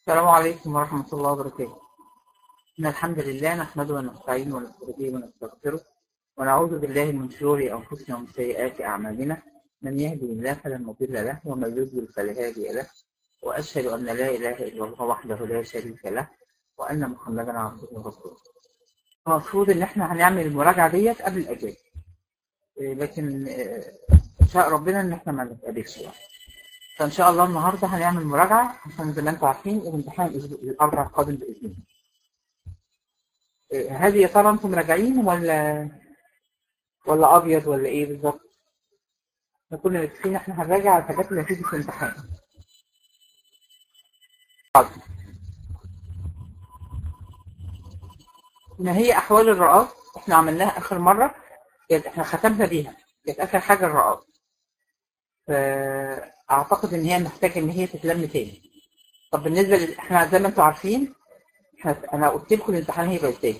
السلام عليكم ورحمة الله وبركاته إن الحمد لله نحمده ونستعينه ونستهديه ونستغفره ونعوذ بالله من شرور أنفسنا ومن سيئات أعمالنا من يهدي الله فلا مضل له ومن يضلل فلا هادي له وأشهد أن لا إله إلا الله وحده لا شريك له وأن محمدا عبده ورسوله المفروض إن إحنا هنعمل المراجعة ديت قبل الأجازة إيه، لكن إيه، شاء ربنا إن إحنا ما نتقابلش يعني فإن شاء الله النهاردة هنعمل مراجعة عشان زي ما أنتم عارفين الامتحان الأسبوع- الأربع القادم بإذن الله. إيه، هذه يا ترى أنتم راجعين ولا ولا أبيض ولا إيه بالظبط؟ احنا كنا متفقين إحنا هنراجع على الحاجات اللي هتيجي في الامتحان. حاضر. ما هي أحوال الرئاس إحنا عملناها آخر مرة كانت إحنا ختمنا بيها كانت آخر حاجة الرئاس. فأعتقد إن هي محتاجة إن هي تتلم تاني. طب بالنسبة ل... إحنا زي ما أنتم عارفين إحنا أنا قلت لكم الامتحان هيبقى إزاي.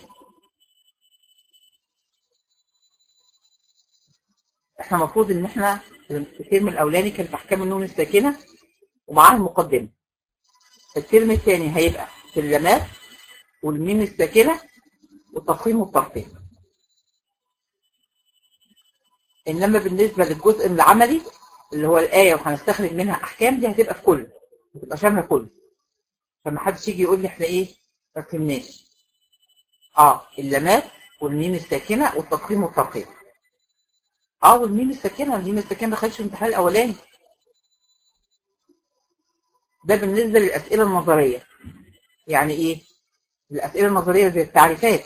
إحنا المفروض إن إحنا الترم الأولاني كان في أحكام النون الساكنة ومعاها المقدمة. الترم الثاني هيبقى في اللمات والميم الساكنة والتفخيم والترقيم. إنما بالنسبة للجزء العملي اللي هو الآية وهنستخرج منها أحكام دي هتبقى في كله هتبقى شاملة كله فما حدش يجي يقول لي إحنا إيه ما فهمناش آه اللمات والميم الساكنة والتفخيم والترقيم آه والميم الساكنة الميم الساكنة ما دخلتش الامتحان الأولاني ده بالنسبة للأسئلة النظرية يعني إيه؟ الأسئلة النظرية زي التعريفات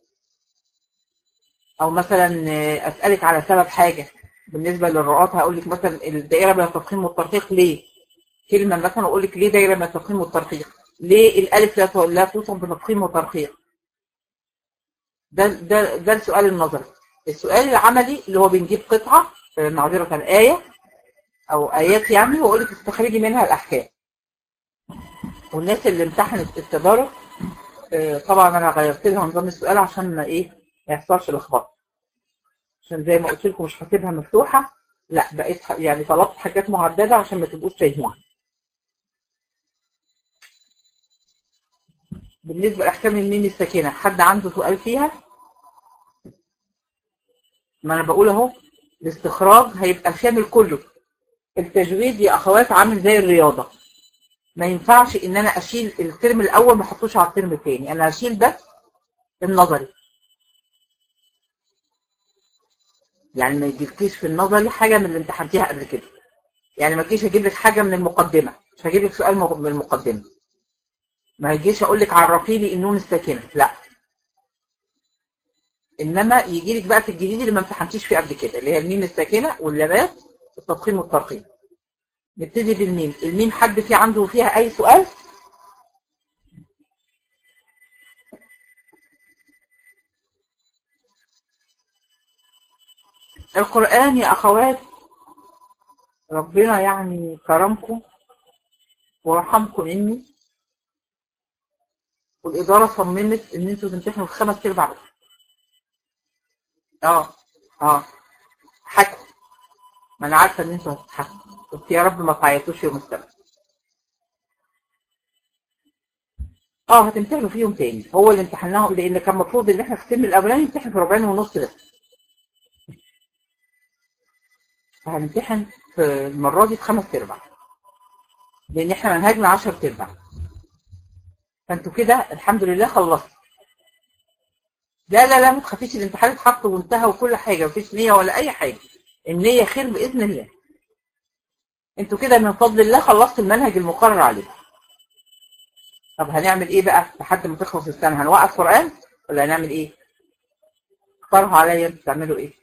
أو مثلا آه، أسألك على سبب حاجة بالنسبة للرؤات هقول لك مثلا الدائرة بين التفخيم والترقيق ليه؟ كلمة مثلا أقول لك ليه دايرة بين التفخيم والترقيق؟ ليه الألف لا ت- لا توصف بتفخيم وترقيق؟ ده ده ده السؤال النظري. السؤال العملي اللي هو بنجيب قطعة آه، معذرة آية أو آيات يعني وأقول لك استخرجي منها الأحكام. والناس اللي امتحنت التدارك آه، طبعا أنا غيرت لها نظام السؤال عشان ما إيه ما يحصلش لخبطة. عشان زي ما قلت لكم مش هسيبها مفتوحة لا بقيت ح- يعني طلبت حاجات معددة عشان ما تبقوش تايهين بالنسبة لأحكام الميم الساكنة حد عنده سؤال فيها ما أنا بقول أهو الاستخراج هيبقى شامل كله التجويد يا أخوات عامل زي الرياضة ما ينفعش إن أنا أشيل الترم الأول ما أحطوش على الترم الثاني أنا هشيل بس النظري يعني ما يجيبكيش في النظري حاجة من اللي امتحنتيها قبل كده يعني ما تجيش اجيب لك حاجة من المقدمة مش هجيب لك سؤال من المقدمة ما هيجيش اقول لك عرفي لي النون الساكنة لا انما يجي لك بقى في الجديد اللي ما امتحنتيش فيه قبل كده اللي هي الميم الساكنة واللمات التفخيم والترقيم نبتدي بالميم الميم حد في عنده فيها اي سؤال القرآن يا اخوات ربنا يعني كرمكم ورحمكم مني والإدارة صممت إن أنتوا تمتحنوا في خمس أرباع بس. اه اه حكوا ما أنا عارفة إن أنتوا هتضحكوا بس يا رب ما تعيطوش يوم السبت اه هتمتحنوا فيهم تاني هو اللي امتحناهم لأن كان المفروض إن إحنا في الترم الأولاني نمتحن في ربعين ونص بس فهنمتحن في المرة دي في خمس أرباع لأن إحنا منهجنا 10 أرباع فأنتوا كده الحمد لله خلصتوا لا لا لا ما تخافيش الامتحان اتحط وانتهى وكل حاجة مفيش نية ولا أي حاجة النية خير بإذن الله انتوا كده من فضل الله خلصتوا المنهج المقرر عليه طب هنعمل ايه بقى لحد ما تخلص السنة هنوقف قرآن ولا هنعمل ايه اقترحوا عليا انتوا تعملوا ايه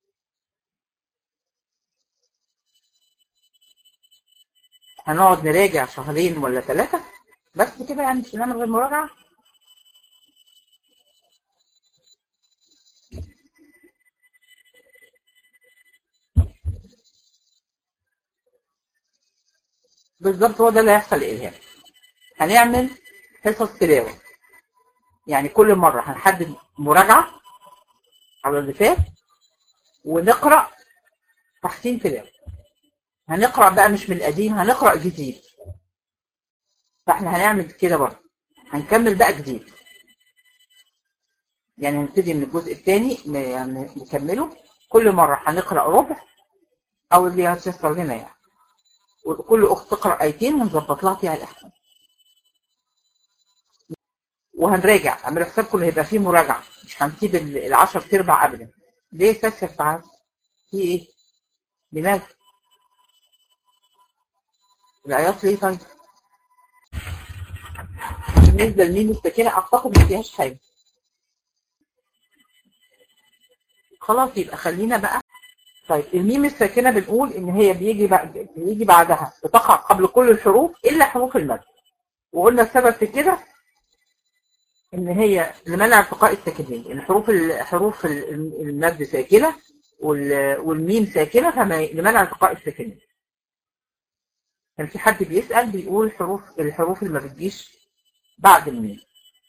هنقعد نراجع شهرين ولا ثلاثة بس كده يعني مش هنعمل غير مراجعة بالظبط هو ده اللي هيحصل لإلهام هنعمل حصص تلاوة يعني كل مرة هنحدد مراجعة على اللي فات ونقرأ تحسين تلاوة هنقرأ بقى مش من القديم هنقرأ جديد فاحنا هنعمل كده برضه هنكمل بقى جديد يعني نبتدي من الجزء الثاني يعني نكمله كل مرة هنقرأ ربع أو اللي هتيسر لنا يعني وكل أخت تقرأ آيتين ونظبط لها فيها الأحكام وهنراجع اعملوا حسابكم هيبقى فيه مراجعة مش هنسيب العشر تربع أبدا ليه سكت تعال في إيه؟ لماذا؟ العياط ليه طيب؟ بالنسبة لمين السكينة أعتقد ما فيهاش حاجة خلاص يبقى خلينا بقى طيب الميم الساكنة بنقول إن هي بيجي بعد بيجي بعدها بتقع قبل كل الحروف إلا حروف المد وقلنا السبب في كده إن هي لمنع التقاء الساكنين الحروف حروف المد ساكنة والميم ساكنة فما لمنع التقاء الساكنين كان في حد بيسأل بيقول حروف الحروف اللي ما بتجيش بعد الميم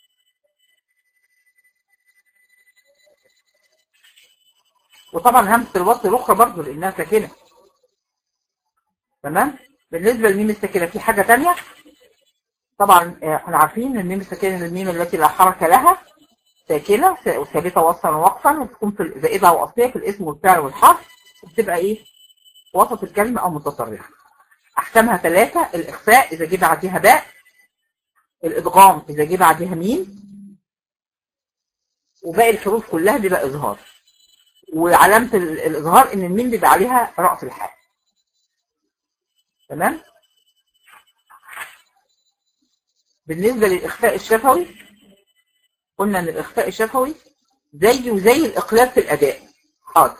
وطبعا همسة الوصل الأخرى برضه لأنها ساكنة تمام بالنسبة للميم الساكنة في حاجة تانية طبعا احنا عارفين ان الميم الساكنة الميم التي لا حركة لها ساكنة ثابتة وصلا ووقفا وتكون في زائدة وأصلية في الاسم والفعل والحرف بتبقى ايه وسط الكلمة أو متطرفة أحكامها ثلاثة الإخفاء إذا جه بعديها باء الإدغام إذا جه بعديها ميم وباقي الحروف كلها بيبقى إظهار وعلامة الإظهار إن الميم بيبقى عليها رأس الحال تمام بالنسبة للإخفاء الشفوي قلنا إن الإخفاء الشفوي زيه زي الإقلاب في الأداء حاضر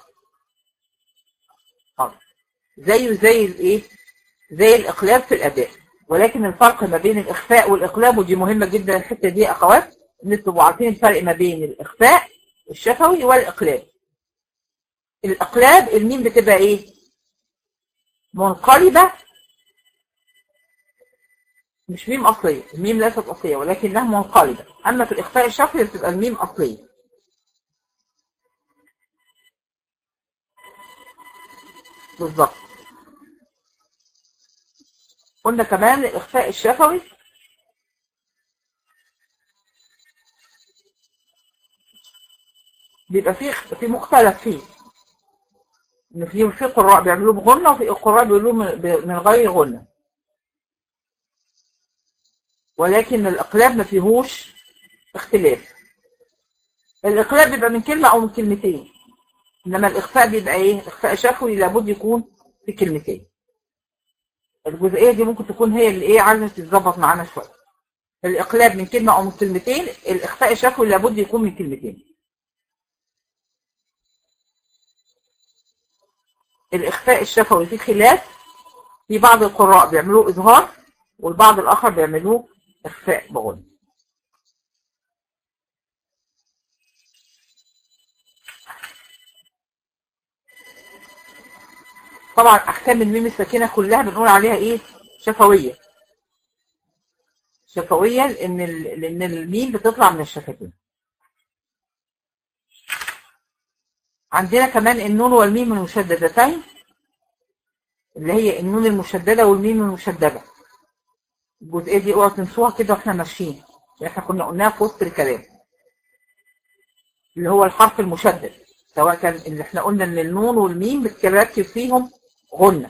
حاضر زيه زي الإيه زي الإقلاب في الأداء ولكن الفرق ما بين الإخفاء والإقلاب ودي مهمة جدا الحتة دي يا أخوات إن تبقوا عارفين الفرق ما بين الإخفاء الشفوي والإقلاب الأقلاب الميم بتبقى إيه منقلبة مش ميم أصلية الميم ليست أصلية ولكنها منقلبة أما في الإخفاء الشفوي بتبقى الميم أصلية بالظبط قلنا كمان الإخفاء الشفوي بيبقى فيه في مختلف فيه ان في في قراء بيعملوه بغنة وفي قراء بيعملوه من غير غنة ولكن الإقلاب ما فيهوش اختلاف الإقلاب بيبقى من كلمة أو من كلمتين إنما الإخفاء بيبقى إيه إخفاء شفوي لابد يكون في كلمتين الجزئية دي ممكن تكون هي اللي إيه عايزة تتظبط معانا شوية الإقلاب من كلمة أو من كلمتين الإخفاء الشفوي لابد يكون من كلمتين الإخفاء الشفوي في خلاف في بعض القراء بيعملوه إظهار والبعض الآخر بيعملوه إخفاء بغن طبعا أحكام الميم الساكنة كلها بنقول عليها إيه شفوية شفوية لأن لأن الميم بتطلع من الشفتين عندنا كمان النون والميم المشددتين اللي هي النون المشددة والميم المشددة الجزئية دي اوعوا تنسوها كده واحنا ماشيين احنا كنا قلناها في وسط الكلام اللي هو الحرف المشدد سواء كان اللي احنا قلنا ان النون والميم بتركب فيهم غنة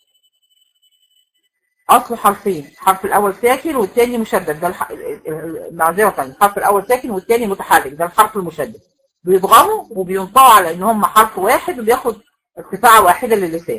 اصله حرفين الحرف الاول ساكن والثاني مشدد ده الح... معذرة الحرف الاول ساكن والثاني متحرك ده الحرف المشدد بيضغموا وبينطقوا على ان هم حرف واحد وبياخد ارتفاعة واحدة للسان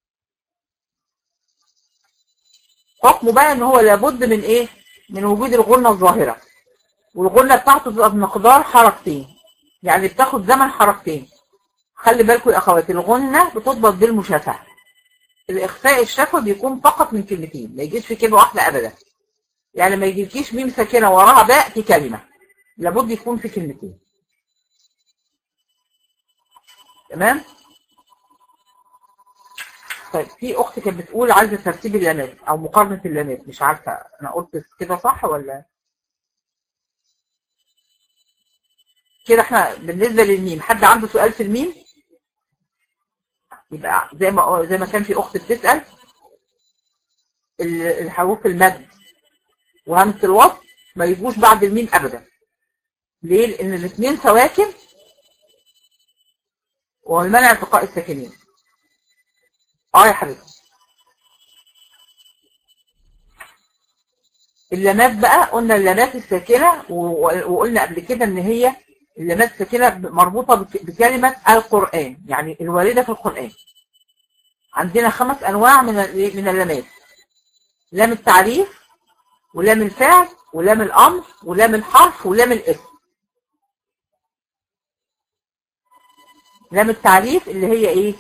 حكمه بقى ان هو لابد من ايه من وجود الغنة الظاهرة والغنة بتاعته بتبقى بمقدار حركتين يعني بتاخد زمن حركتين خلي بالكم يا اخواتي الغنة بتضبط بالمشافهة الاخفاء الشفوي بيكون فقط من كلمتين ما يجيش في كلمة واحدة ابدا يعني ما يجيكيش ميم ساكنة وراها باء في كلمة لابد يكون في كلمتين تمام طيب في اخت كانت بتقول عايزه ترتيب اللامات او مقارنه اللامات مش عارفه انا قلت كده صح ولا كده احنا بالنسبه للميم حد عنده سؤال في الميم يبقى زي ما زي ما كان في اخت بتسال الحروف المد وهمزة الوصل ما يجوش بعد الميم ابدا ليه لان الاثنين سواكن والمنع التقاء الساكنين اه يا حبيبتي اللامات بقى قلنا اللامات الساكنة وقلنا قبل كده ان هي اللامات الساكنة مربوطة بكلمة القرآن يعني الواردة في القرآن عندنا خمس انواع من من اللامات لام التعريف ولام الفعل ولام الامر ولام الحرف ولام الاسم لام التعريف اللي هي ايه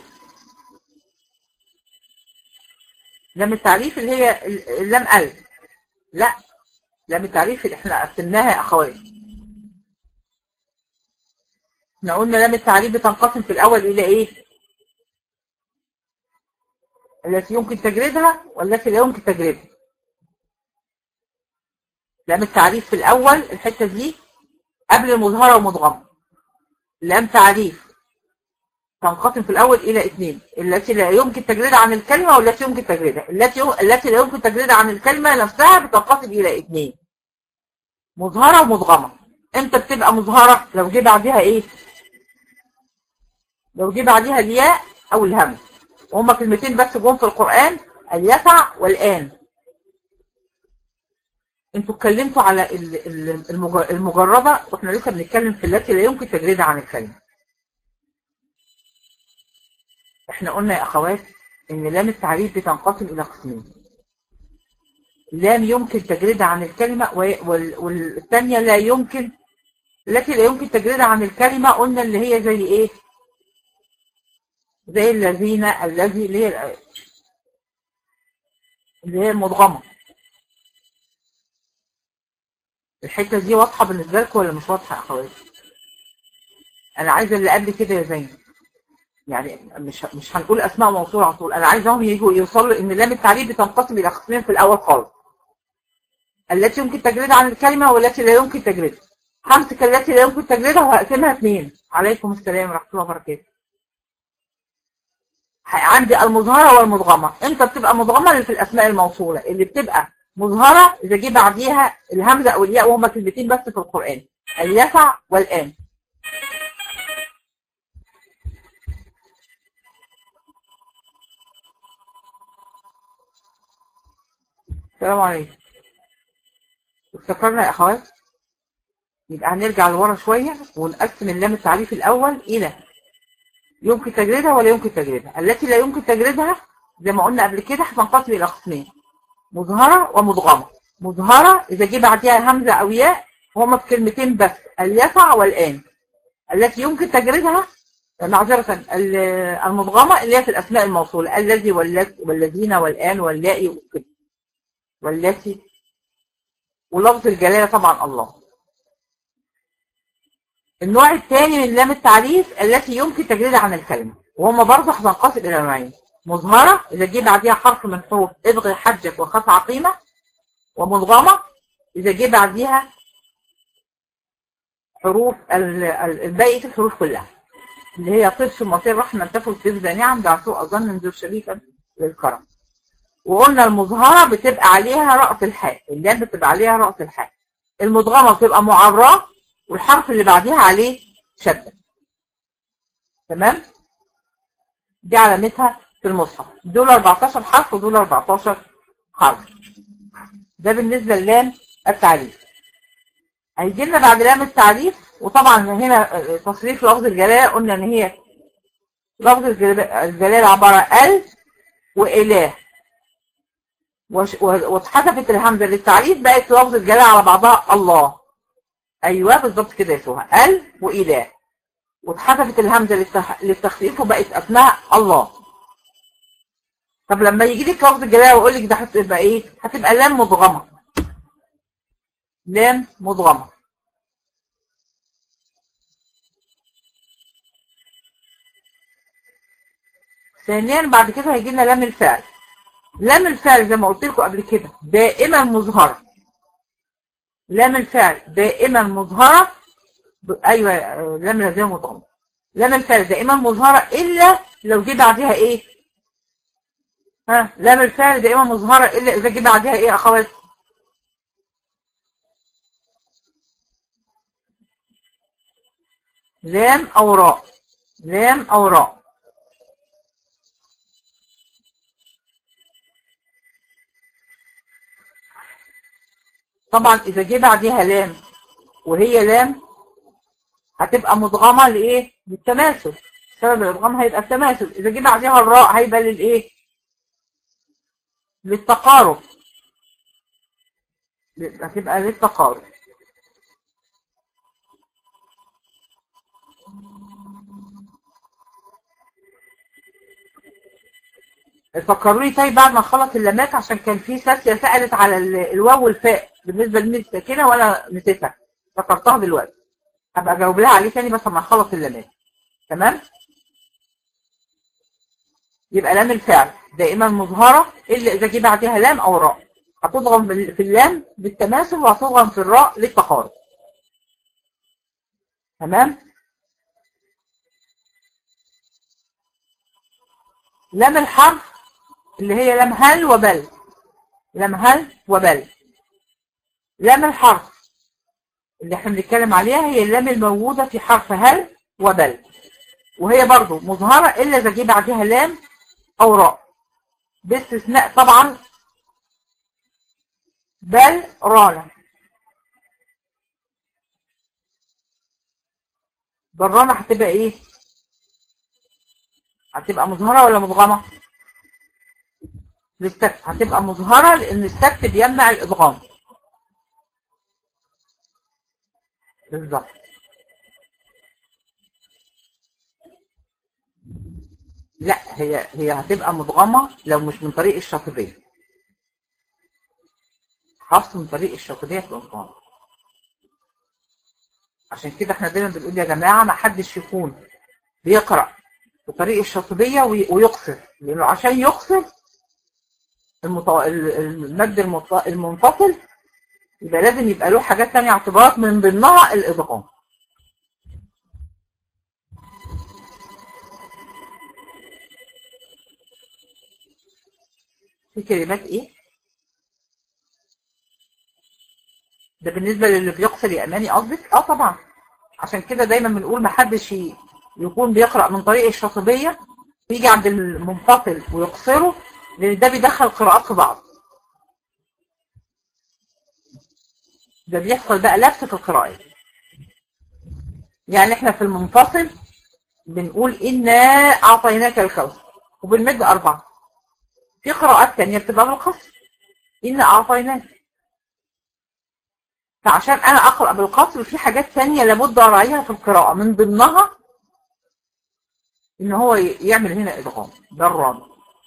لام التعريف اللي هي لام الف لا لام التعريف اللي احنا قسمناها يا اخوات احنا قلنا لام التعريف بتنقسم في الاول الى ايه التي يمكن تجريدها والتي لا يمكن تجريدها لام التعريف في الاول الحته دي قبل المظهره ومدغمه لام تعريف تنقسم في الاول الى اثنين التي لا يمكن تجريدها عن الكلمه والتي يمكن تجريدها التي يم... التي لا يمكن تجريدها عن الكلمه نفسها بتنقسم الى اثنين مظهره ومدغمه امتى بتبقى مظهره لو جه بعدها ايه لو جه بعدها الياء او الهمز وهما كلمتين بس جم في القران اليسع والان انتوا اتكلمتوا على المجرده واحنا لسه بنتكلم في التي لا يمكن تجريدها عن الكلمه احنا قلنا يا اخوات ان لام التعريف بتنقسم الى قسمين لام يمكن تجريدها عن الكلمة والثانية لا يمكن التي لا يمكن تجريدها عن الكلمة قلنا اللي هي زي ايه زي الذين الذي اللي هي اللي هي المضغمة الحتة دي واضحة بالنسبة لكم ولا مش واضحة يا اخوات انا عايزة اللي قبل كده يا زينب يعني مش مش هنقول اسماء موصوله على طول انا عايزهم يجوا يوصلوا ان لام التعريف بتنقسم الى قسمين في الاول خالص التي يمكن تجريدها عن الكلمه والتي لا يمكن تجريدها همسك التي لا يمكن تجريدها وهقسمها اثنين عليكم السلام ورحمه الله وبركاته عندي المظهره والمدغمه امتى بتبقى مدغمه اللي في الاسماء الموصوله اللي بتبقى مظهره اذا جه بعديها الهمزه او الياء وهما كلمتين بس في القران اليسع والان السلام عليكم افتكرنا يا اخوات يبقى هنرجع لورا شوية ونقسم اللام التعريف الاول الى يمكن تجريدها ولا يمكن تجريدها التي لا يمكن تجريدها زي ما قلنا قبل كده هتنقسم الى قسمين مظهرة ومدغمة مظهرة اذا جه بعدها همزة او ياء هما في كلمتين بس اليسع والان التي يمكن تجريدها معذرة المدغمة اللي هي في الاسماء الموصولة الذي والذين والان واللائي وكده والتي ولفظ الجلالة طبعا الله النوع الثاني من لام التعريف التي يمكن تجريدها عن الكلمة وهم برضه هتنقسم إلى نوعين مظهرة إذا جه بعديها حرف من حروف ابغي حجك وخف عقيمة ومدغمة إذا جه بعديها حروف الباقي الحروف كلها اللي هي طرش مصير رحمة تفل تفزى نعم دعسوء أظن انزل شريفا للكرم وقلنا المظهرة بتبقى عليها رأس الحاء اللام بتبقى عليها رأس الحاء المدغمة بتبقى معراه والحرف اللي بعديها عليه شدة تمام دي علامتها في المصحف دول 14 حرف ودول 14 حرف ده بالنسبة للام التعريف هيجي لنا بعد لام التعريف وطبعا هنا تصريف لفظ الجلالة قلنا ان هي لفظ الجلالة عبارة ال وإله واتحذفت الهمزه للتعريف بقت لفظ الجلاله على بعضها الله ايوه بالظبط كده يا سهى ال واله واتحذفت الهمزه للتخفيف وبقت اسمها الله طب لما يجي لك لفظ الجلاله ويقول لك ده هتبقى ايه هتبقى لام مدغمه لام مدغمه ثانيا بعد كده هيجي لنا لام الفعل لام الفعل زي ما قلت لكم قبل كده دائما مظهرة لام الفعل دائما مظهرة ب... ايوه لام الهزيمة مطعمة لام الفعل دائما مظهرة الا لو جه بعدها ايه ها لام الفعل دائما مظهرة الا اذا جه بعدها ايه يا اخوات لام أو راء لام أو راء طبعا إذا جه بعدها لام وهي لام هتبقى مدغمة لإيه؟ للتماثل سبب الإدغام هيبقى التماثل إذا جه بعدها الراء هيبقى للإيه؟ للتقارب هتبقى للتقارب فكروني طيب بعد ما خلص اللامات عشان كان في ساسية سألت على الواو والفاء بالنسبة للميم الساكنة وأنا نسيتها فكرتها دلوقتي هبقى أجاوب لها عليه تاني بس لما أخلص اللامات تمام؟ يبقى لام الفعل دائما مظهرة إلا إذا جه بعدها لام أو راء هتضغم في اللام بالتماثل وهتضغم في الراء للتقارب تمام؟ لام الحرف اللي هي لام هل وبل لام هل وبل لام الحرف اللي احنا بنتكلم عليها هي اللام الموجودة في حرف هل وبل وهي برضو مظهرة إلا إذا جه بعدها لام أو راء باستثناء طبعا بل رانا بالرانا هتبقى ايه هتبقى مظهرة ولا مدغمة للسكت هتبقى مظهرة لان السكت بيمنع الادغام بالظبط لا هي هي هتبقى مدغمة لو مش من طريق الشاطبية حفص من طريق الشاطبية في الإدغام عشان كده احنا دايما بنقول يا جماعة ما حدش يكون بيقرأ بطريق الشاطبية ويقصر لأنه عشان يقصر المطو... المد المط... المنفصل يبقى لازم يبقى له حاجات تانية اعتبارات من ضمنها الإدغام في كلمات ايه ده بالنسبة للي بيقصر يا اماني قصدك اه طبعا عشان كده دايما بنقول ما حدش يكون بيقرأ من طريق الشاطبية ويجي عند المنفصل ويقصره لان ده بيدخل قراءات في بعض ده بيحصل بقى لبس في القراءات يعني احنا في المنفصل بنقول إنا أعطيناك الكوثر وبنمد أربعة في قراءات تانية بتبقى بالقصر إنا أعطيناك فعشان أنا أقرأ بالقصر في حاجات تانية لابد أراعيها في القراءة من ضمنها إن هو يعمل هنا إدغام ده الرابع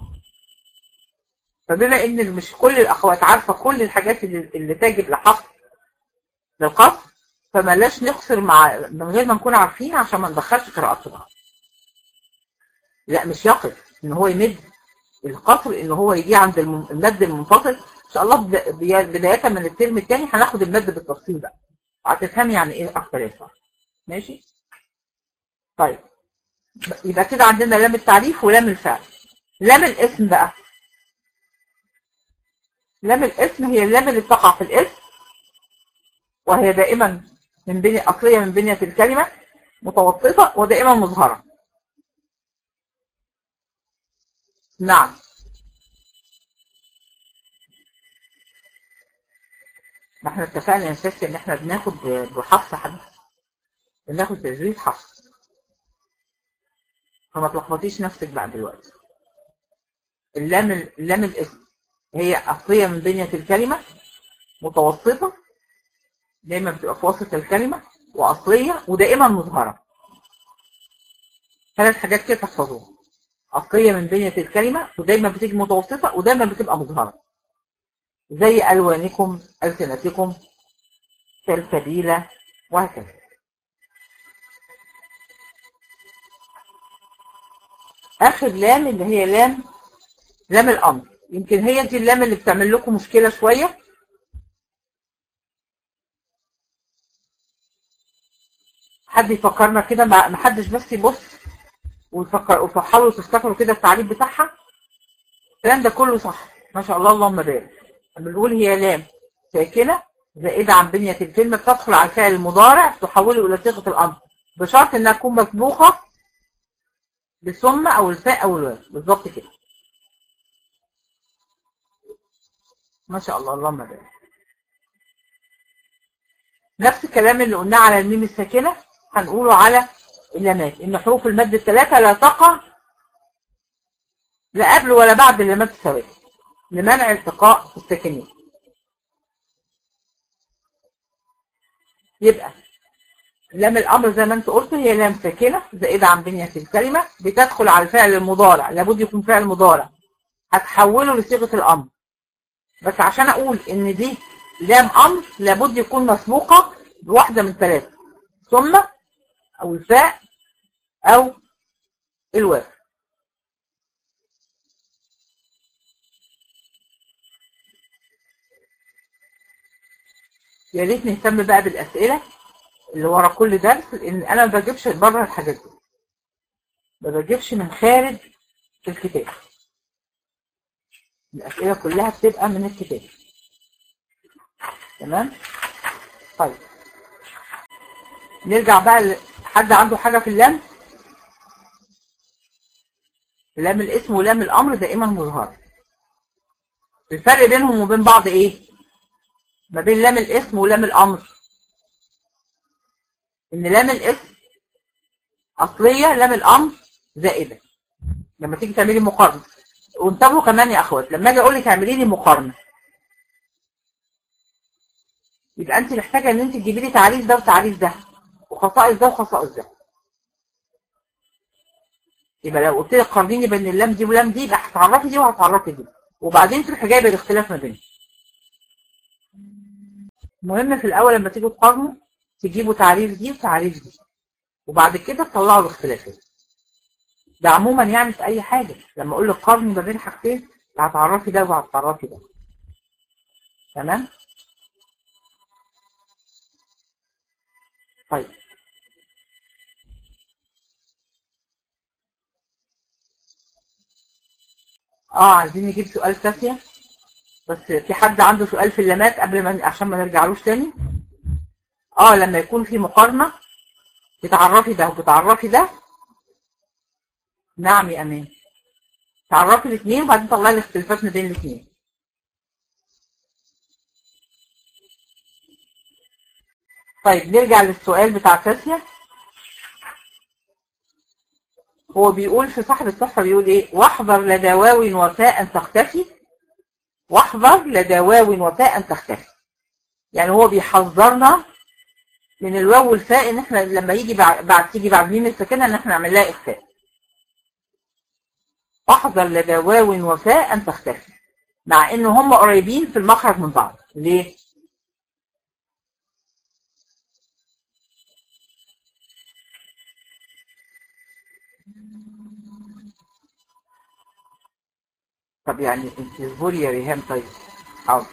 فبما إن مش كل الأخوات عارفة كل الحاجات اللي, اللي تجب لحفظ للقصر فملاش نقصر مع من غير ما نكون عارفين عشان ما ندخلش قراءات بعض لا مش يقف ان هو يمد القصر ان هو يجي عند المد المنفصل ان شاء الله بدايه من الترم الثاني هناخد المد بالتفصيل بقى هتفهمي يعني ايه اكتر يا ماشي طيب يبقى كده عندنا لام التعريف ولام الفعل لام الاسم بقى لام الاسم هي اللام اللي بتقع في الاسم وهي دائما من بنية أصلية من بنية الكلمة متوسطة ودائما مظهرة نعم ما احنا اتفقنا يا ستي ان احنا بناخد بحفص حديث بناخد تجريد حفص فما تلخبطيش نفسك بقى دلوقتي اللام اللام الاسم هي أصلية من بنية الكلمة متوسطة دايما بتبقى في وسط الكلمة وأصلية ودائما مظهرة ثلاث حاجات كده تحفظوها أصلية من بنية الكلمة ودايما بتيجي متوسطة ودايما بتبقى مظهرة زي ألوانكم ألسنتكم سلسبيلة وهكذا آخر لام اللي هي لام لام الأمر يمكن هي دي اللام اللي بتعمل لكم مشكلة شوية حد يفكرنا كده ما حدش بس يبص ويفكر وتحاولوا تفتكروا كده التعريف بتاعها الكلام ده كله صح ما شاء الله اللهم بارك بنقول هي لام ساكنه زائده عن بنيه الكلمه تدخل على الفعل المضارع تحوله الى صيغه الامر بشرط انها تكون مسبوقة بثم او الفاء او الواو بالظبط كده ما شاء الله اللهم بارك نفس الكلام اللي قلناه على الميم الساكنة هنقوله على اللامات ان حروف المد الثلاثة لا تقع لا قبل ولا بعد اللامات السواد لمنع التقاء الساكنين يبقى لام الامر زي ما انت قلت هي لام ساكنه زائده عن بنيه الكلمه بتدخل على الفعل المضارع لابد يكون فعل مضارع هتحوله لصيغه الامر بس عشان اقول ان دي لام امر لابد يكون مسبوقه بواحده من ثلاثه ثم او الفاء او الواو يا ريت نهتم بقى بالاسئله اللي ورا كل درس لان انا ما بجيبش بره الحاجات دي ما بجيبش من خارج الكتاب الاسئله كلها بتبقى من الكتاب تمام طيب نرجع بقى ل- حد عنده حاجه في اللام لام الاسم ولام الامر دائما مظهر الفرق بينهم وبين بعض ايه ما بين لام الاسم ولام الامر ان لام الاسم اصليه لام الامر زائده لما تيجي تعملي مقارنه وانتبهوا كمان يا اخوات لما اجي اقول لك اعملي لي مقارنه يبقى انت محتاجه ان انت تجيبي لي تعريف ده وتعريف ده وخصائص ده وخصائص ده يبقى لو قلت لك قارنيني بين اللام دي واللام دي يبقى هتعرفي دي وهتعرفي دي وبعدين تروحي جايبه الاختلاف ما بينهم المهم في الاول لما تيجوا تقارنوا تجيبوا تعريف دي وتعريف دي وبعد كده تطلعوا الاختلافات ده عموما يعني في اي حاجه لما اقول لك قارني ما بين حاجتين هتعرفي ده وهتعرفي ده تمام طيب اه عايزين نجيب سؤال سافية بس في حد عنده سؤال في اللامات قبل ما عشان ما نرجعلوش تاني اه لما يكون في مقارنة بتعرفي ده وبتعرفي ده نعم يا امان تعرفي الاثنين وبعدين طلعي الاختلافات ما بين الاثنين طيب نرجع للسؤال بتاع ساسيا هو بيقول في صاحب التحفة بيقول ايه واحذر لدى واو وفاء تختفي واحذر لدى واو وفاء تختفي يعني هو بيحذرنا من الواو والفاء ان احنا لما يجي بعد, بعد تيجي بعد ميم الساكنه ان احنا نعمل لها اخفاء احذر لدى واو وفاء تختفي مع ان هم قريبين في المخرج من بعض ليه طب يعني انت اصبري يا ريهام طيب حاضر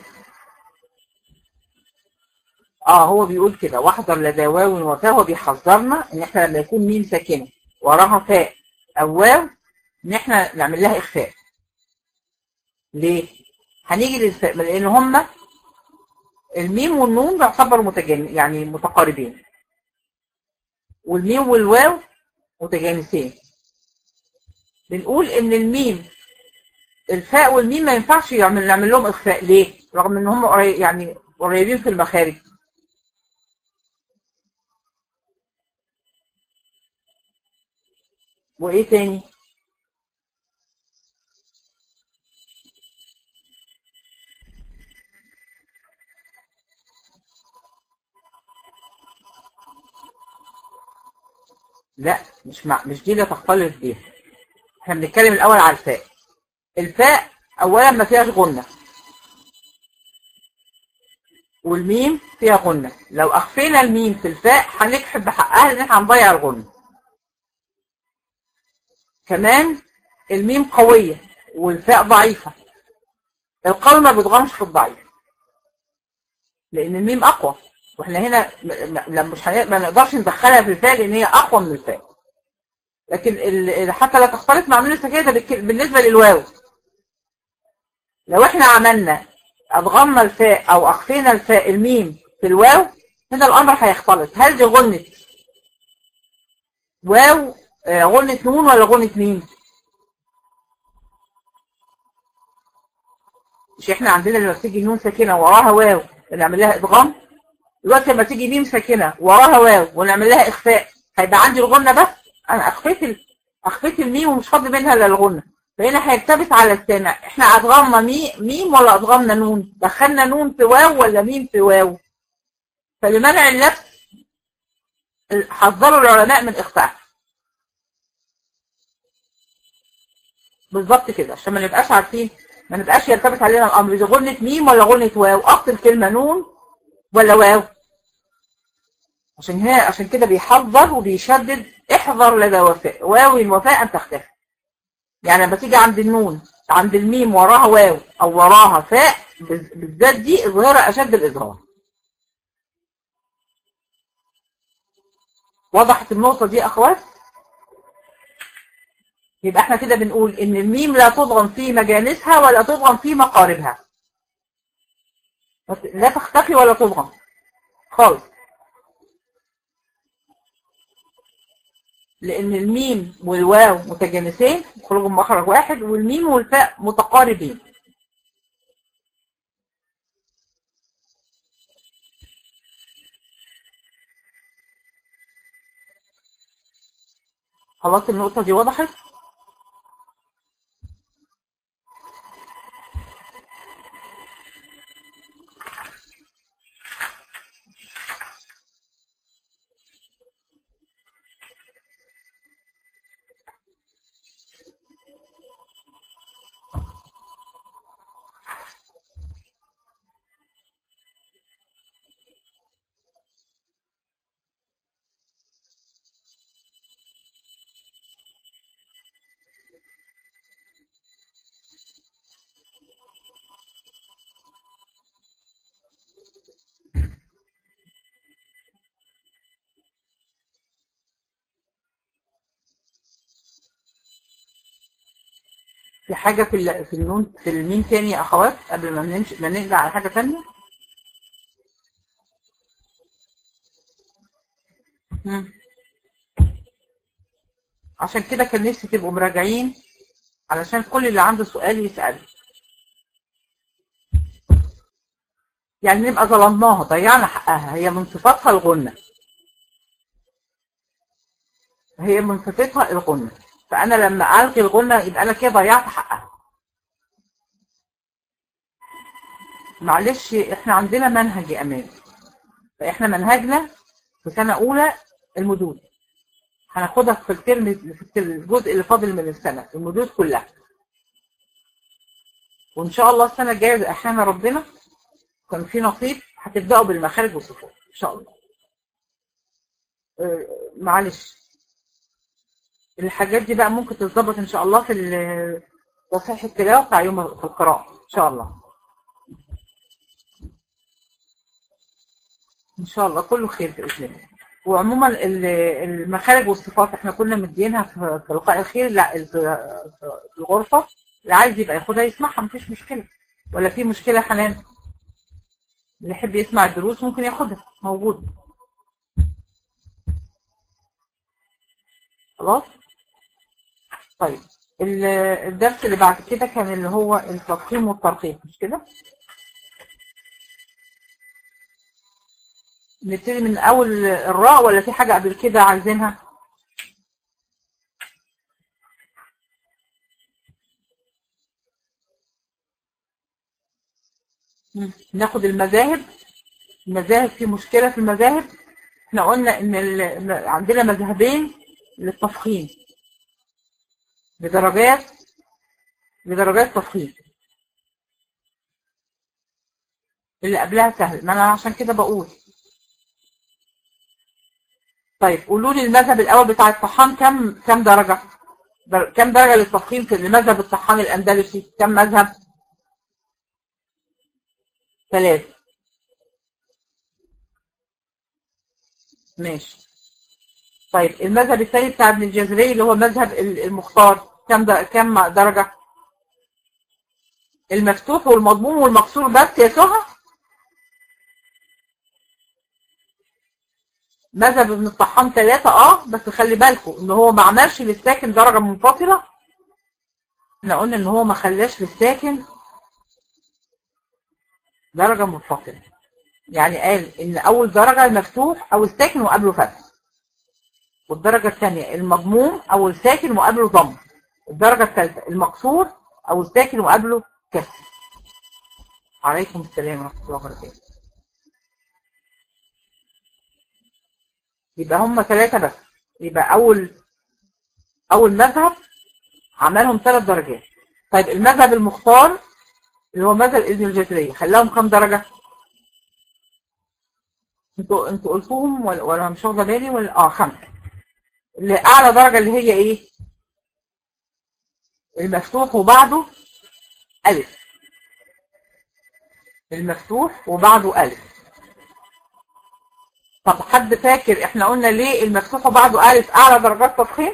اه هو بيقول كده واحذر لدى واو وفاء هو بيحذرنا ان احنا لما يكون ميم ساكنه وراها فاء او واو ان احنا نعمل لها اخفاء ليه هنيجي للفاء لان هما الميم والنون بيعتبروا متجانس يعني متقاربين والميم والواو متجانسين بنقول ان الميم الفاء والميم ما ينفعش يعمل نعمل لهم اخفاء ليه رغم ان هم قريب يعني قريبين في المخارج وايه تاني لا مش مع... مش دي اللي تختلط بيها احنا بنتكلم الاول على الفاء الفاء اولا ما فيهاش غنه والميم فيها غنه لو اخفينا الميم في الفاء هنكحب بحقها ان احنا هنضيع الغنه كمان الميم قويه والفاء ضعيفه القوي ما بيضغمش في الضعيف لان الميم اقوى واحنا هنا لما مش هن... ما نقدرش ندخلها في الفاء لان هي اقوى من الفاء لكن ال... حتى لا تختلط مع ميم السكينه ده بالنسبه للواو لو احنا عملنا ادغمنا الفاء او اخفينا الفاء الميم في الواو هنا الامر هيختلط هل دي غنت واو آه، غنة نون ولا غنة ميم مش احنا عندنا لما تيجي نون ساكنة وراها واو نعمل لها ادغام دلوقتي لما تيجي ميم ساكنة وراها واو ونعمل لها اخفاء هيبقى عندي الغنة بس انا اخفيت ال... اخفيت الميم ومش فاضي منها الا الغنة فهنا هيرتبط على السامع احنا ادغمنا مي... ميم ولا ادغمنا نون دخلنا نون في واو ولا ميم في واو فلمنع اللبس حذروا العلماء من اخفاء بالظبط كده عشان ما نبقاش عارفين ما نبقاش يرتبط علينا الامر اذا غنة ميم ولا غنة واو اصل الكلمه نون ولا واو عشان هي عشان كده بيحذر وبيشدد احذر لدى وفاء واو الوفاء ان تختفي يعني لما تيجي عند النون عند الميم وراها واو او وراها فاء بالذات دي اظهارها اشد الاظهار وضحت النقطه دي يا اخوات يبقى احنا كده بنقول ان الميم لا تضغم في مجالسها ولا تضغم في مقاربها لا تختفي ولا تضغم خالص لان الميم والواو متجانسين يخرجوا من مخرج واحد والميم والفاء متقاربين خلاص النقطة دي وضحت في حاجة في ال- في النون في الميم تاني يا أخوات قبل ما نمشي ما نرجع على حاجة تانية مم. عشان كده كان نفسي تبقوا مراجعين علشان كل اللي عنده سؤال يسأله يعني نبقى ظلمناها ضيعنا حقها هي من صفاتها الغنة هي من صفتها الغنة فأنا لما ألغي الغنة يبقى أنا كده ضيعت حقها معلش احنا عندنا منهج يا أمان فاحنا منهجنا في سنة أولى المدود هناخدها في الترم في الجزء اللي فاضل من السنة المدود كلها وإن شاء الله السنة الجاية أحيانا ربنا كان في نصيب هتبدأوا بالمخارج والصفات إن شاء الله آه، معلش الحاجات دي بقى ممكن تتظبط إن شاء الله في ال- تصحيح التلاوة بتاع يوم في القراءة إن شاء الله إن شاء الله كله خير بإذن الله وعموما ال- المخارج والصفات احنا كنا مدينها في في لقاء الخير لا ال- في الغرفة اللي عايز يبقى ياخدها يسمعها مفيش مشكلة ولا في مشكلة يا حنان اللي يحب يسمع الدروس ممكن ياخدها موجود خلاص طيب ال- الدرس اللي بعد كده كان اللي هو التفخيم والترقيق مش كده نبتدي من اول الراء ولا في حاجة قبل كده عايزينها مم. ناخد المذاهب المذاهب في مشكلة في المذاهب احنا قلنا ان ال- عندنا مذهبين للتفخيم بدرجات بدرجات تفخيم اللي قبلها سهل ما انا عشان كده بقول طيب قولوا لي المذهب الاول بتاع الطحان كم كم درجة در... كم درجة للتفخيم في المذهب الطحان الاندلسي كم مذهب ثلاثة ماشي طيب المذهب الثاني بتاع ابن الجزري اللي هو مذهب ال- المختار كم د... كم درجة المفتوح والمضموم والمكسور بس يا سهى مذهب ابن الطحان ثلاثة اه بس خلي بالكم ان هو ما عملش للساكن درجة منفصلة احنا قلنا ان هو ما خلاش للساكن درجة منفصلة يعني قال ان اول درجة المفتوح او الساكن وقبله فتح والدرجة الثانية المضموم او الساكن وقبله ضم الدرجة الثالثة المقصور او الساكن وقبله كسر عليكم السلام ورحمة الله وبركاته يبقى هم ثلاثة بس يبقى أول أول مذهب عملهم ثلاث درجات طيب المذهب المختار اللي هو مذهب ابن الجزرية خلاهم كام درجة؟ انتوا انتوا قلتوهم ولا, ولا مش واخده بالي ولا اه خمسة اللي أعلى درجة اللي هي إيه؟ المفتوح وبعده ألف المفتوح وبعده ألف طب حد فاكر احنا قلنا ليه المفتوح وبعده ألف أعلى درجات تفخيم؟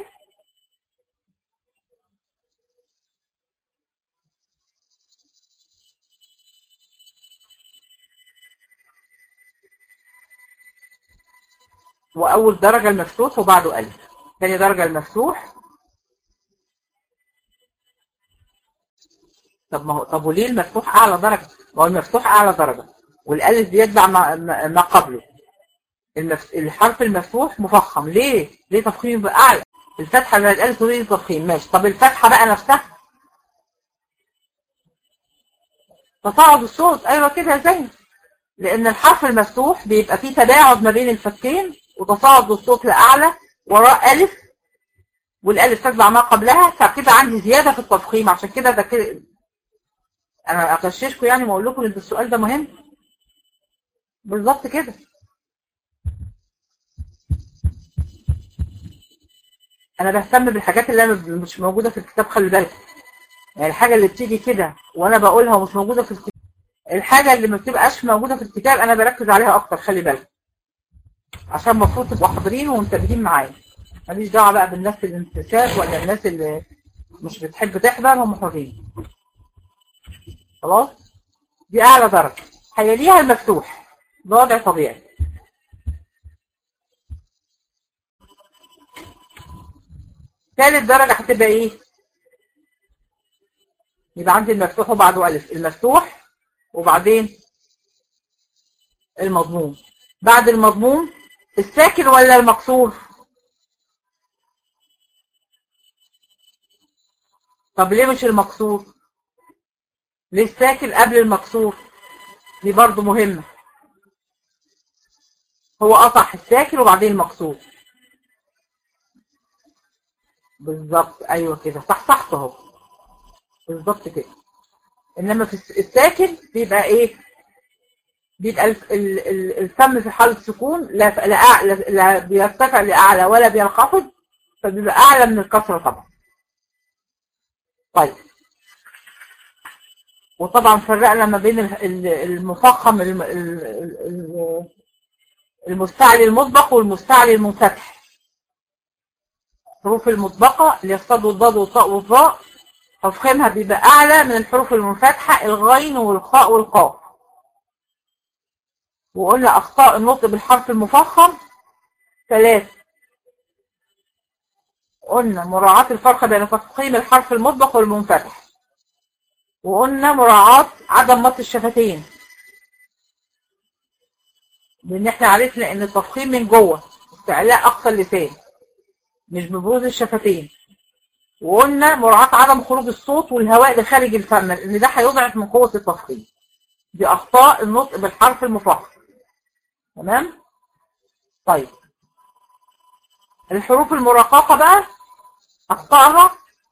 وأول درجة المفتوح وبعده ألف ثاني درجة المفتوح طب ما هو طب وليه المفتوح أعلى درجة؟ ما هو المفتوح أعلى درجة والألف بيتبع ما, ما قبله المف... الحرف المفتوح مفخم ليه؟ ليه تفخيم يبقى أعلى؟ الفتحة اللي الألف تريد تفخيم ماشي طب الفتحة بقى نفسها تصاعد الصوت أيوة كده زي لأن الحرف المفتوح بيبقى فيه تباعد ما بين الفكين وتصاعد الصوت لأعلى وراء ألف والألف تتبع ما قبلها فكده عندي زيادة في التفخيم عشان كده ده كده أنا أغششكم يعني وأقول لكم إن السؤال ده مهم بالظبط كده أنا بهتم بالحاجات اللي أنا مش موجودة في الكتاب خلي بالك يعني الحاجة اللي بتيجي كده وأنا بقولها ومش موجودة في الكتاب الحاجة اللي ما بتبقاش موجودة في الكتاب أنا بركز عليها أكتر خلي بالك عشان المفروض تبقوا حاضرين ومنتبهين معايا ماليش دعوه بقى بالناس اللي انتساب ولا الناس اللي مش بتحب تحضر هم حرين خلاص دي اعلى درجه هيليها المفتوح ده وضع طبيعي ثالث درجه هتبقى ايه يبقى عندي المفتوح وبعده الف المفتوح وبعدين المضموم بعد المضموم الساكن ولا المكسور طب ليه مش المكسور ليه الساكن قبل المكسور دي برضو مهمة هو قطع الساكن وبعدين المكسور بالظبط ايوه كده صح صح اهو بالظبط كده انما في الساكن بيبقى ايه بيبقى الفم في حالة سكون لا لا, لا بيرتفع لأعلى ولا بينخفض فبيبقى أعلى من الكسرة طبعا طيب وطبعا فرقنا ما بين المفخم المستعلي المطبق والمستعلي المنفتح الحروف المطبقة اللي الصاد والضاد والطاء والظاء تفخيمها بيبقى أعلى من الحروف المنفتحة الغين والخاء والقاف وقلنا أخطاء النطق بالحرف المفخم ثلاث قلنا مراعاة الفرق بين تفخيم الحرف المطبق والمنفتح وقلنا مراعاة عدم مط الشفتين لأن احنا عرفنا إن التفخيم من جوه استعلاء أقصى اللسان مش ببروز الشفتين وقلنا مراعاة عدم خروج الصوت والهواء لخارج الفم لأن ده هيضعف من قوة التفخيم دي أخطاء النطق بالحرف المفخم تمام طيب الحروف المرققة بقى أخطأها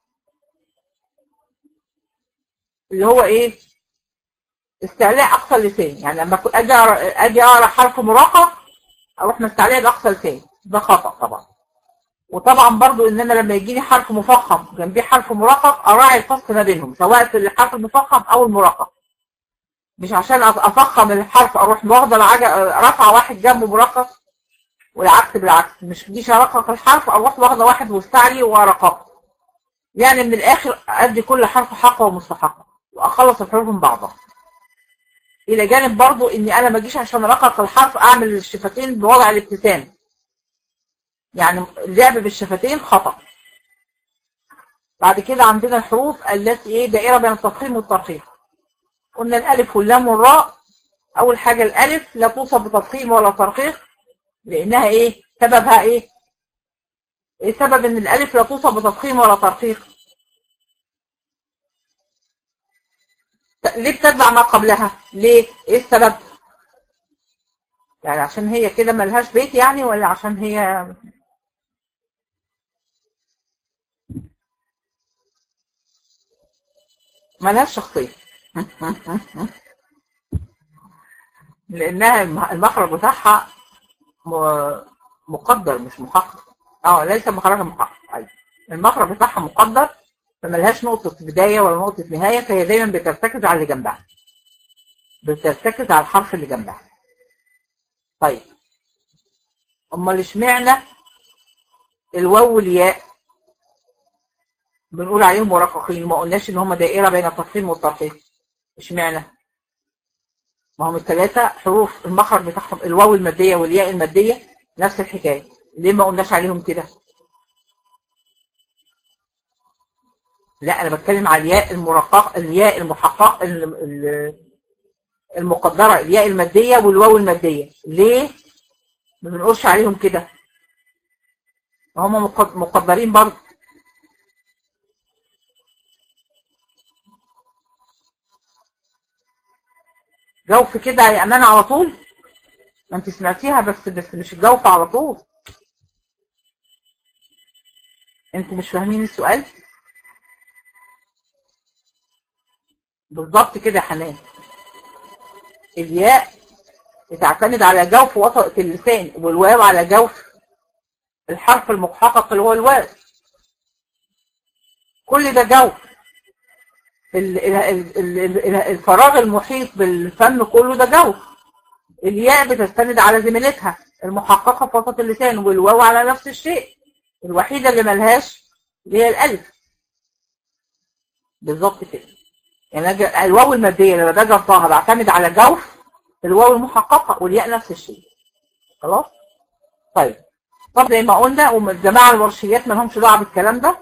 اللي هو إيه استعلاء أقصى اللسان يعني لما أجي أقرأ أجي أقرأ حرف مرقق أروح مستعليه بأقصى لسان ده خطأ طبعا وطبعا برضو ان انا لما يجيني حرف مفخم جنبيه حرف مرقق اراعي الفصل ما بينهم سواء في الحرف المفخم او المرقق مش عشان افخم الحرف اروح واخده رافعه واحد جنبه مرقق والعكس بالعكس مش ديش ارقق الحرف اروح واخده واحد مستعلي وارققه يعني من الاخر ادي كل حرف حقه ومستحقه واخلص الحروف من بعضها الى جانب برضو اني انا ما اجيش عشان ارقق الحرف اعمل الشفتين بوضع الابتسام يعني اللعب بالشفتين خطأ بعد كده عندنا الحروف التي ايه دائرة بين التفخيم والترخيص قلنا الالف واللام والراء اول حاجة الالف لا توصف بتفخيم ولا ترخيص لانها ايه سببها ايه ايه سبب ان الالف لا توصف بتفخيم ولا ترخيص ليه بتتبع ما قبلها ليه ايه السبب يعني عشان هي كده ملهاش بيت يعني ولا عشان هي ملهاش شخصية لأنها المخرج بتاعها مقدر مش محقق اه ليس مخرجها محقق أيوة المخرج بتاعها مقدر فملهاش نقطة بداية ولا نقطة نهاية فهي دايما بترتكز على اللي جنبها بترتكز على الحرف اللي جنبها طيب امال اشمعنى الواو والياء بنقول عليهم مرققين ما قلناش ان هم دائره بين التفخيم والترقيق اشمعنى ما هم الثلاثه حروف المخرج بتاعهم الواو الماديه والياء الماديه نفس الحكايه ليه ما قلناش عليهم كده لا انا بتكلم على الياء المرقق الياء المحقق المقدره الياء الماديه والواو الماديه ليه ما بنقولش عليهم كده هم مقدرين برضه جوف كده يا امان على طول ما انت سمعتيها بس بس مش الجوف على طول انتوا مش فاهمين السؤال بالظبط كده يا حنان الياء بتعتمد على جوف وسط اللسان والواو على جوف الحرف المحقق اللي هو الواو كل ده جوف الفراغ المحيط بالفم كله ده جوف الياء بتستند على زميلتها المحققة في وسط اللسان والواو على نفس الشيء الوحيدة اللي ملهاش اللي هي الألف بالظبط كده يعني الواو المادية لما باجي ارفعها بعتمد على جوف الواو المحققة والياء نفس الشيء خلاص طيب طب زي ما قلنا والجماعة الورشيات ما لهمش دعوه بالكلام ده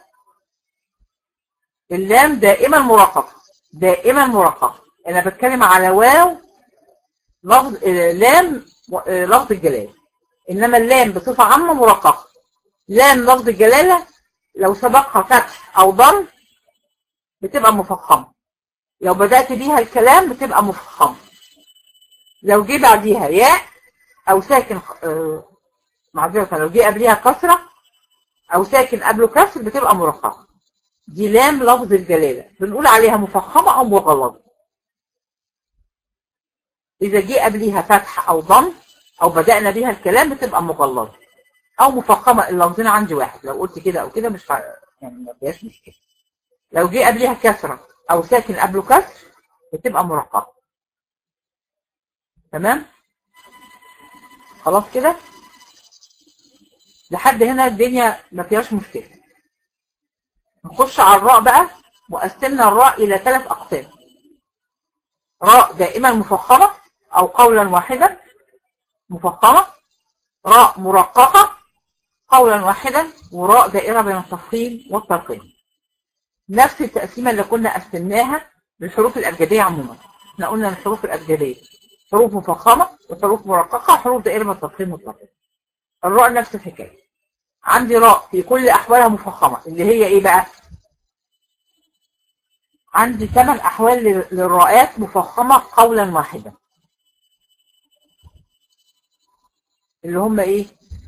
اللام دائما مرققة دائما مرققة انا بتكلم على واو لفظ لام لفظ الجلالة انما اللام بصفة عامة مرققة لام لفظ الجلالة لو سبقها فتح او ضم بتبقى مفخمة لو بدأت بيها الكلام بتبقى مفخمة لو جه بعديها ياء او ساكن آه معذرة لو جه قبلها كسرة او ساكن قبله كسر بتبقى مرققة دي لام لفظ الجلالة بنقول عليها مفخمة او مغلظة اذا جه قبلها فتح او ضم او بدأنا بيها الكلام بتبقى مغلظة او مفخمة اللفظين عندي واحد لو قلت كده او كده مش يعني ما فيهاش مشكلة لو جه قبلها كسرة او ساكن قبله كسر بتبقى مرققة تمام خلاص كده لحد هنا الدنيا ما فيهاش مشكلة نخش على الراء بقى وقسمنا الراء إلى ثلاث أقسام راء دائما مفخمة أو قولا واحدا مفخمة راء مرققة قولا واحدا وراء دائرة بين التفخيم والترقيم نفس التقسيمة اللي كنا قسمناها للحروف الأبجدية عموما احنا قلنا الحروف الأبجدية حروف مفخمة وحروف مرققة وحروف دائرة من التفخيم والترقيم الراء نفس الحكاية عندي راء في كل أحوالها مفخمة اللي هي إيه بقى عندي ثمان أحوال للراءات مفخمة قولا واحدا اللي هم إيه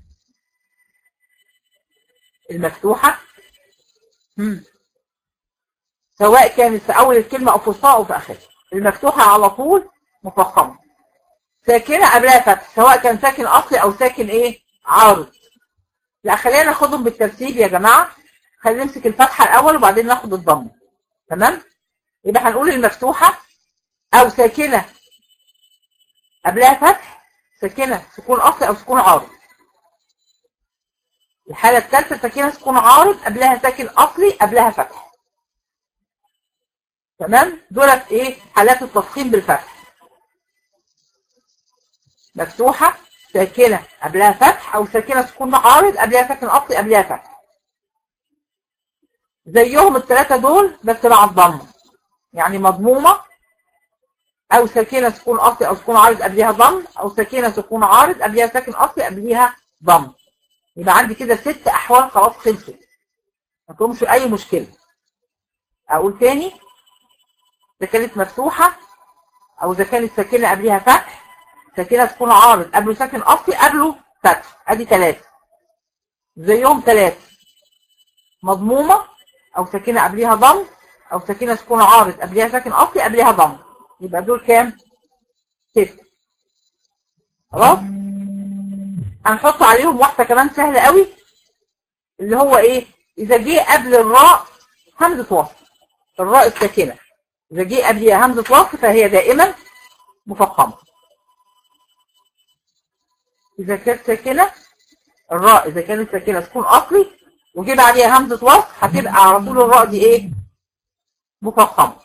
المفتوحة مم. سواء كانت في أول الكلمة أو في وسطها أو في آخرها المفتوحة على طول مفخمة ساكنة قبلها فتح سواء كان ساكن أصلي أو ساكن إيه عارض لا خلينا ناخدهم بالترتيب يا جماعة خلينا نمسك الفتحة الأول وبعدين ناخد الضم تمام يبقى هنقول المفتوحة أو ساكنة قبلها فتح ساكنة سكون أصلي أو سكون عارض الحالة الثالثة ساكنة سكون عارض قبلها ساكن أصلي قبلها فتح تمام دولت إيه حالات التفخيم بالفتح مفتوحة ساكنة قبلها فتح أو ساكنة سكون عارض قبلها ساكن أصلي قبلها فتح زيهم الثلاثة دول بس مع الضمة يعني مضمومة أو ساكنة سكون أصلي أو سكون عارض قبلها ضم أو ساكنة سكون عارض قبلها ساكن أصلي قبلها ضم يبقى عندي كده ست أحوال خلاص خلصت ما تقومش أي مشكلة أقول تاني إذا كانت مفتوحة أو إذا كانت ساكنة قبلها فتح ساكنة سكون عارض قبله ساكن أصلي قبله فتح أدي ثلاثة زيهم ثلاثة مضمومة أو ساكنة قبلها ضم أو ساكنة سكون عارض قبلها ساكن أصلي قبلها ضم يبقى دول كام؟ ستة خلاص؟ هنحط عليهم واحدة كمان سهلة قوي اللي هو إيه؟ إذا جه قبل الراء همزة وصل الراء الساكنة إذا جه قبلها همزة وصل فهي دائما مفخمة إذا كانت ساكنة الراء إذا كانت ساكنة سكون أصلي وجه بعديها همزة وصل هتبقى على طول الراء دي إيه؟ مفخمة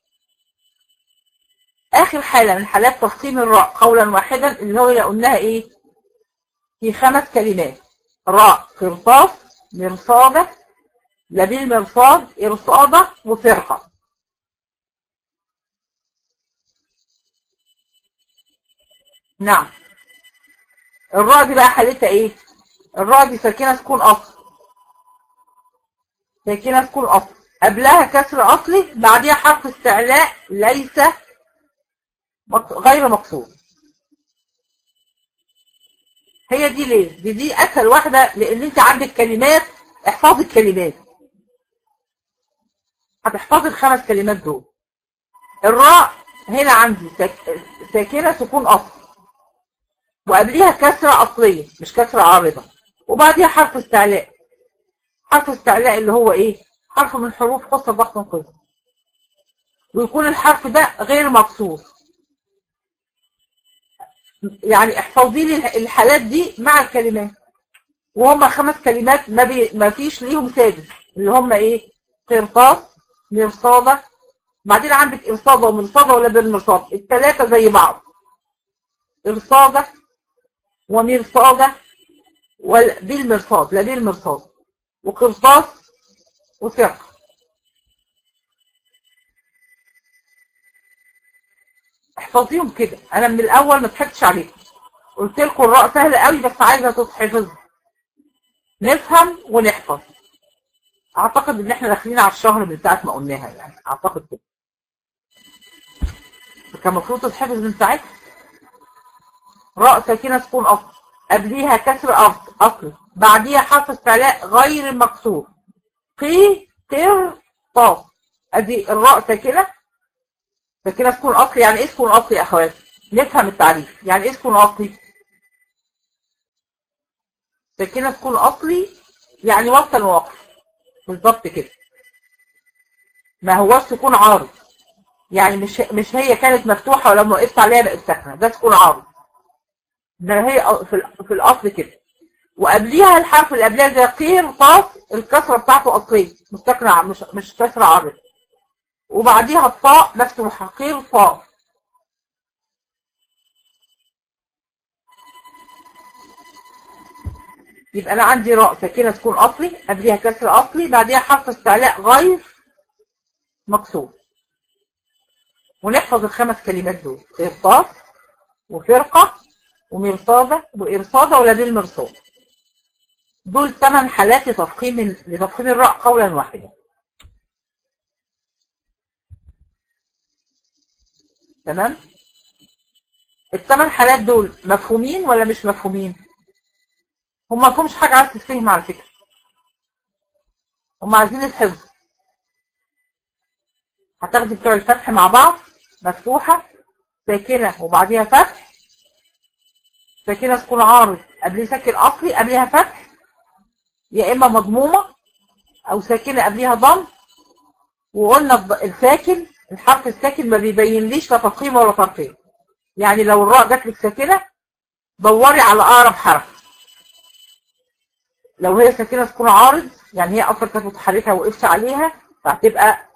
آخر حالة من حالات تفخيم الراء قولا واحدا اللي هو قلناها إيه؟ في خمس كلمات راء قرطاس مرصادة لبيل مرصاد إرصادة وفرقة نعم الراء دي بقى حالتها ايه الراء دي ساكنه سكون اصل ساكنه سكون اصل قبلها كسر اصلي بعديها حرف استعلاء ليس غير مقصود هي دي ليه دي دي اسهل واحده لان انت عندك كلمات احفظي الكلمات هتحفظي الخمس كلمات دول الراء هنا عندي ساكنه سكون اصل وقبليها كسرة أصلية مش كسرة عارضة وبعديها حرف استعلاء حرف استعلاء اللي هو إيه حرف من حروف خاصة ضغط قصة ويكون الحرف ده غير مقصود يعني احفظي لي الحالات دي مع الكلمات وهم خمس كلمات ما, بي ما فيش ليهم سادس اللي هم ايه قرطاس مرصادة بعدين عندك إرصادة ومرصادة ولا بالمرصاد الثلاثة زي بعض إرصادة ومرصادة بالمرصاد لا بالمرصاد وقرطاس وفرقة احفظيهم كده انا من الاول ما ضحكتش عليكم قلت لكم الراء سهله قوي بس عايزه تتحفظ نفهم ونحفظ اعتقد ان احنا داخلين على الشهر من ساعه ما قلناها يعني اعتقد كده كان المفروض تتحفظ من ساعتها راء ساكنه سكون اصل قبليها كسر اصل اصل بعديها حرف استعلاء غير مكسور قي تر طاس ادي الراء ساكنه ساكنه سكون اصلي يعني ايه سكون اصلي يا اخواتي نفهم التعريف يعني ايه سكون اصلي ساكنه سكون اصلي يعني وصل ووقف بالظبط كده ما هوش سكون عارض يعني مش مش هي كانت مفتوحه ولما وقفت عليها بقت ساكنه ده سكون عارض ده هي في في الاصل كده وقبليها الحرف اللي قبلها زي قير طاس الكسره بتاعته اصليه مستقنع مش مش كسره عارض وبعديها الطاء مفتوحه قير طاء يبقى انا عندي راء ساكنه تكون اصلي قبليها كسر اصلي بعديها حرف استعلاء غير مكسور ونحفظ الخمس كلمات دول قرطاس وفرقه ومرصادة وإرصادة ولا دي المرصاد دول ثمان حالات لتفخيم لتفخيم الراء قولا واحدا تمام الثمان حالات دول مفهومين ولا مش مفهومين هم ما فيهمش حاجه عايز تتفهم على فكره هم عايزين الحفظ هتاخدي بتوع الفتح مع بعض مفتوحه ساكنه وبعديها فتح ساكنه تكون عارض قبل ساكن اصلي قبلها فتح يا اما مضمومه او ساكنه قبلها ضم وقلنا الساكن الحرف الساكن ما بيبينليش لا تفخيم ولا ترقيم يعني لو الراء جات لك ساكنه دوري على اقرب حرف لو هي ساكنه تكون عارض يعني هي اصلا كانت متحركه وقفت عليها فهتبقى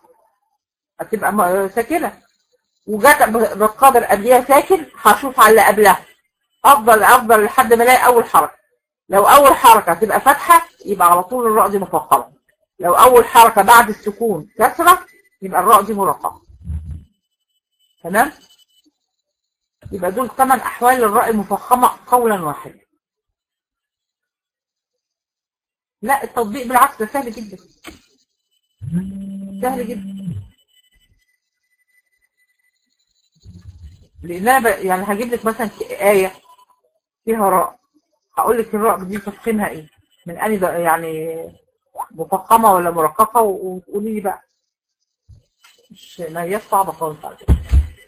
هتبقى ساكنه وجات بالقدر قبلها ساكن هشوف على اللي قبلها افضل افضل لحد ما الاقي اول حركه لو اول حركه تبقى فتحه يبقى على طول الراء دي مفخمه لو اول حركه بعد السكون كسره يبقى الراء دي مرققه تمام يبقى دول ثمان احوال للراء المفخمه قولا واحدا لا التطبيق بالعكس ده سهل جدا سهل جدا لان انا ب... يعني هجيب لك مثلا آية فيها راء هقول لك الراء دي تفخيمها ايه من اني ده يعني مفخمة ولا مرققة وتقولي لي بقى مش ما هي صعبة خالص على فكرة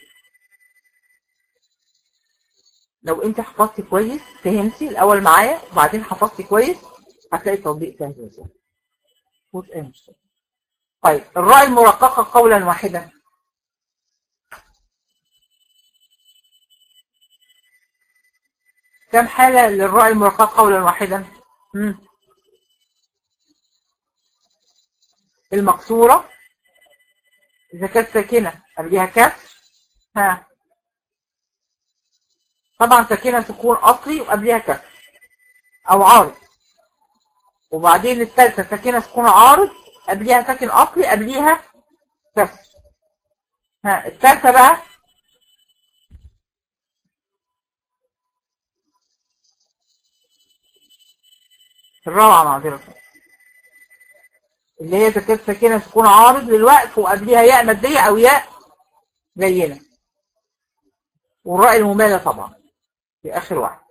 لو انت حفظتي كويس فهمتي الاول معايا وبعدين حفظتي كويس هتلاقي التطبيق سهل جدا مش ايه مش طيب الراء المرققة قولا واحدا كم حالة للراء المرققة قولا واحدا مم. المقصورة إذا كانت ساكنة قبلها كسر ها طبعا ساكنة سكون أصلي وقبلها كسر أو عارض وبعدين الثالثة ساكنة سكون عارض قبلها ساكن أصلي قبلها كسر ها الثالثة بقى الرابعة معذرة اللي هي إذا كانت ساكنة سكون عارض للوقف وقبلها ياء مادية أو ياء لينة والراء الممالة طبعا في آخر واحد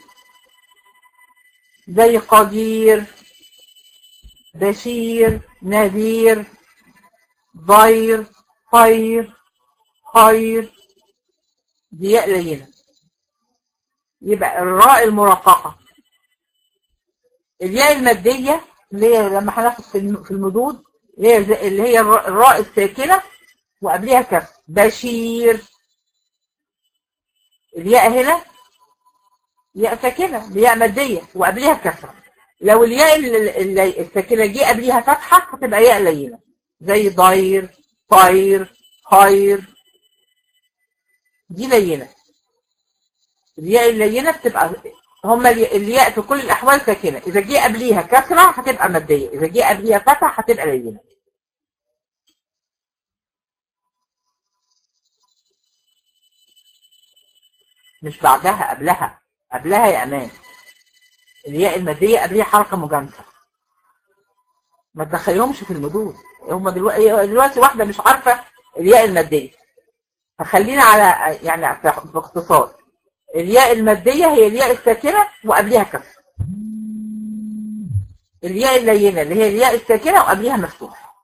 زي قدير بشير نذير ضير طير خير دي ياء لينة يبقى الراء المرققة الياء المادية اللي هي لما هناخد في المدود اللي هي اللي هي الراء الساكنة وقبلها كسر بشير الياء هنا ياء ساكنة ياء مادية وقبلها كسرة لو الياء الساكنة جه قبلها فتحة هتبقى ياء لينة زي ضير طير خير دي لينة الياء اللينة بتبقى هما الياء في كل الأحوال ساكنة إذا جه قبليها كسرة هتبقى مادية إذا جه قبليها فتح هتبقى لينة مش بعدها قبلها قبلها يا أمان الياء المادية قبليها حركة مجانسة ما تدخليهمش في المدود هما دلوقتي دلوقتي واحدة مش عارفة الياء المادية فخلينا على يعني باختصار الياء المادية هي الياء الساكنة وقبلها كسر الياء اللينة اللي هي الياء الساكنة وقبلها مفتوح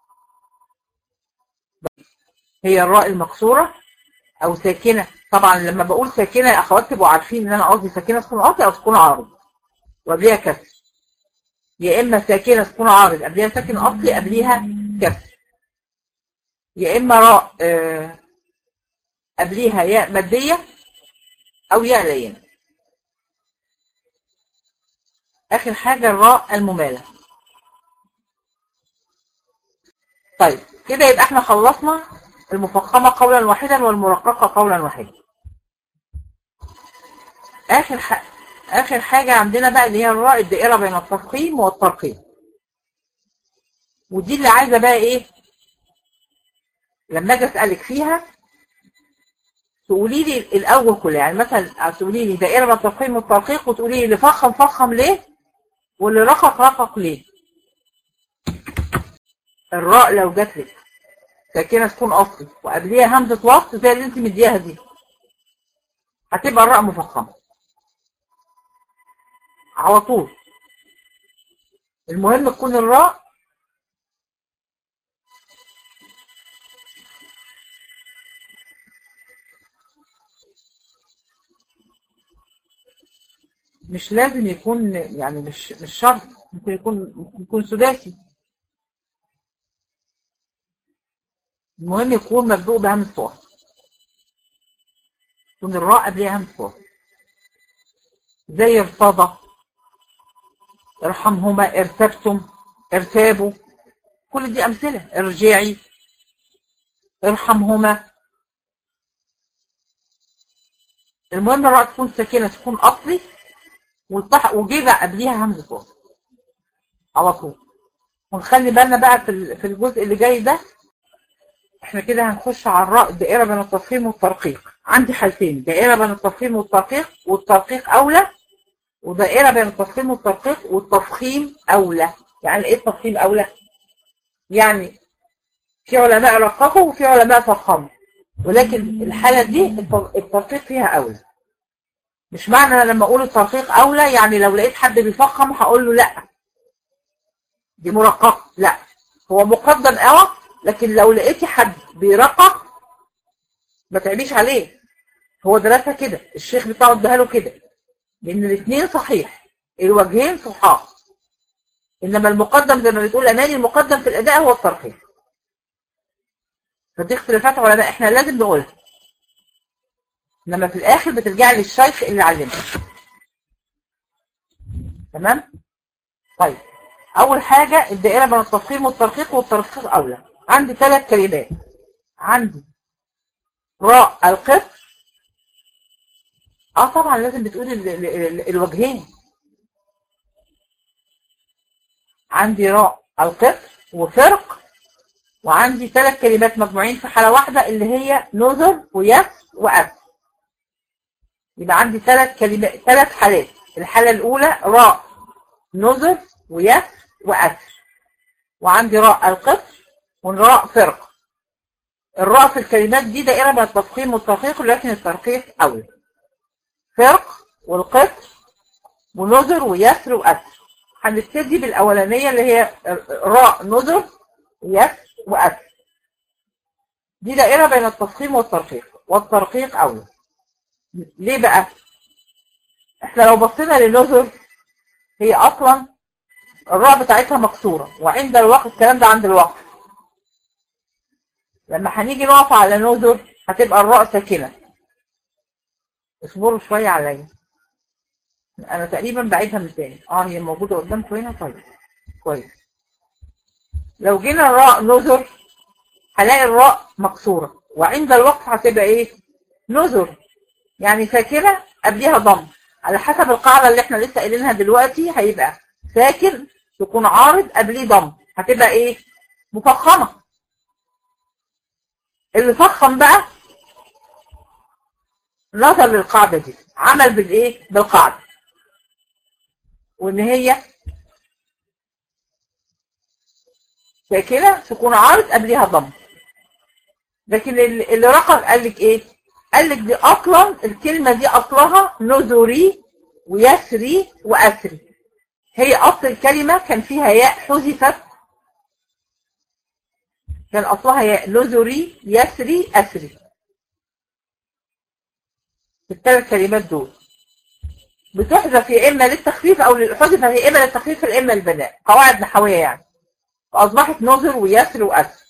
هي الراء المكسورة او ساكنة طبعا لما بقول ساكنة يا اخوات تبقوا عارفين ان انا قصدي ساكنة سكون اصلي او سكون عارض وقبلها كسر يا اما ساكنة سكون عارض قبلها ساكن اصلي قبلها كسر يا اما راء آه قبليها ياء مادية او ياء لينة اخر حاجة الراء الممالة طيب كده يبقى احنا خلصنا المفخمة قولا واحدا والمرققة قولا واحدا اخر ح... اخر حاجة عندنا بقى اللي هي الراء الدائرة بين التفخيم والترقيم ودي اللي عايزة بقى ايه لما اجي اسألك فيها تقولي لي الاول كله يعني مثلا تقولي لي دائرة بين التفخيم والترقيق وتقولي لي اللي فخم فخم ليه واللي رقق رقق ليه الراء لو جات لك ساكنه تكون اصلي وقبليها همزه وصل زي اللي انت مدياها دي هتبقى الراء مفخمه على طول المهم تكون الراء مش لازم يكون يعني مش مش شرط ممكن يكون ممكن يكون سداسي المهم يكون مبدوء بهمزة وصل يكون الراء قبلها همزة وصل زي ارتضى ارحمهما ارتبتم ارتابوا كل دي امثله ارجعي ارحمهما المهم الراء تكون ساكنه تكون اصلي والصح وجي بقى قبليها همزه وصل على طول ونخلي بالنا بقى في في الجزء اللي جاي ده احنا كده هنخش على الراء الدائره بين التفخيم والترقيق عندي حالتين دائره بين التفخيم والترقيق والترقيق اولى ودائره بين التفخيم والترقيق والتفخيم اولى يعني ايه التفخيم اولى يعني في علماء رققوا وفي علماء فخموا ولكن الحالة دي الترقيق فيها أولى مش معنى لما أقول الترقيق أولى يعني لو لقيت حد بيفخم هقول له لأ دي مرققة لأ هو مقدم أوى لكن لو لقيتي حد بيرقق ما تعبيش عليه هو درسها كده الشيخ بتاعه اداها له كده لأن الاثنين صحيح الوجهين صحاح إنما المقدم زي ما بتقول أماني المقدم في الأداء هو الترقيق فدي اختلافات علماء احنا لازم نقولها انما في الاخر بترجع للشيخ اللي علمها تمام طيب اول حاجة الدائرة بين التفخيم والترقيق والترقيق اولى عندي ثلاث كلمات عندي راء القط اه طبعا لازم بتقول ال ال ال الوجهين عندي راء القط وفرق وعندي ثلاث كلمات مجموعين في حالة واحدة اللي هي نذر ويس وأس يبقى عندي ثلاث كلمات ثلاث حالات الحالة الأولى راء نذر ويس وأس وعندي راء القط وراء فرق الراء في الكلمات دي دائرة بين التفخيم والترقيق ولكن الترقيق أولى فرق والقط ونذر ويسر وأسر هنبتدي بالأولانية اللي هي راء نذر يس وأس دي دائرة بين التفخيم والترقيق والترقيق أولى ليه بقى احنا لو بصينا للنذر هي أصلا الراء بتاعتها مكسورة وعند الوقت الكلام ده عند الوقت لما هنيجي نقف على نذر هتبقى الراء ساكنة اصبروا شوية عليا انا تقريبا بعيدها من تاني اه هي موجودة قدامكم هنا طيب كويس لو جينا الراء نذر هلاقي الراء مكسورة وعند الوقت هتبقى ايه نذر يعني ساكنة قبليها ضم على حسب القاعدة اللي احنا لسه قايلينها دلوقتي هيبقى ساكن يكون عارض قبليه ضم هتبقى ايه مفخمة اللي فخم بقى نظر للقاعدة دي عمل بالايه بالقاعدة وان هي ساكنة تكون عارض قبلها ضم لكن اللي رقم قال لك ايه قال لك دي اصلا الكلمة دي اصلها نذري ويسري واسري هي اصل الكلمة كان فيها ياء حذفت كان اصلها ياء نذري يسري اسري الثلاث كلمات دول بتحذف يا اما للتخفيف او حذف يا اما للتخفيف يا اما للبناء قواعد نحويه يعني فاصبحت نذر ويسر واسر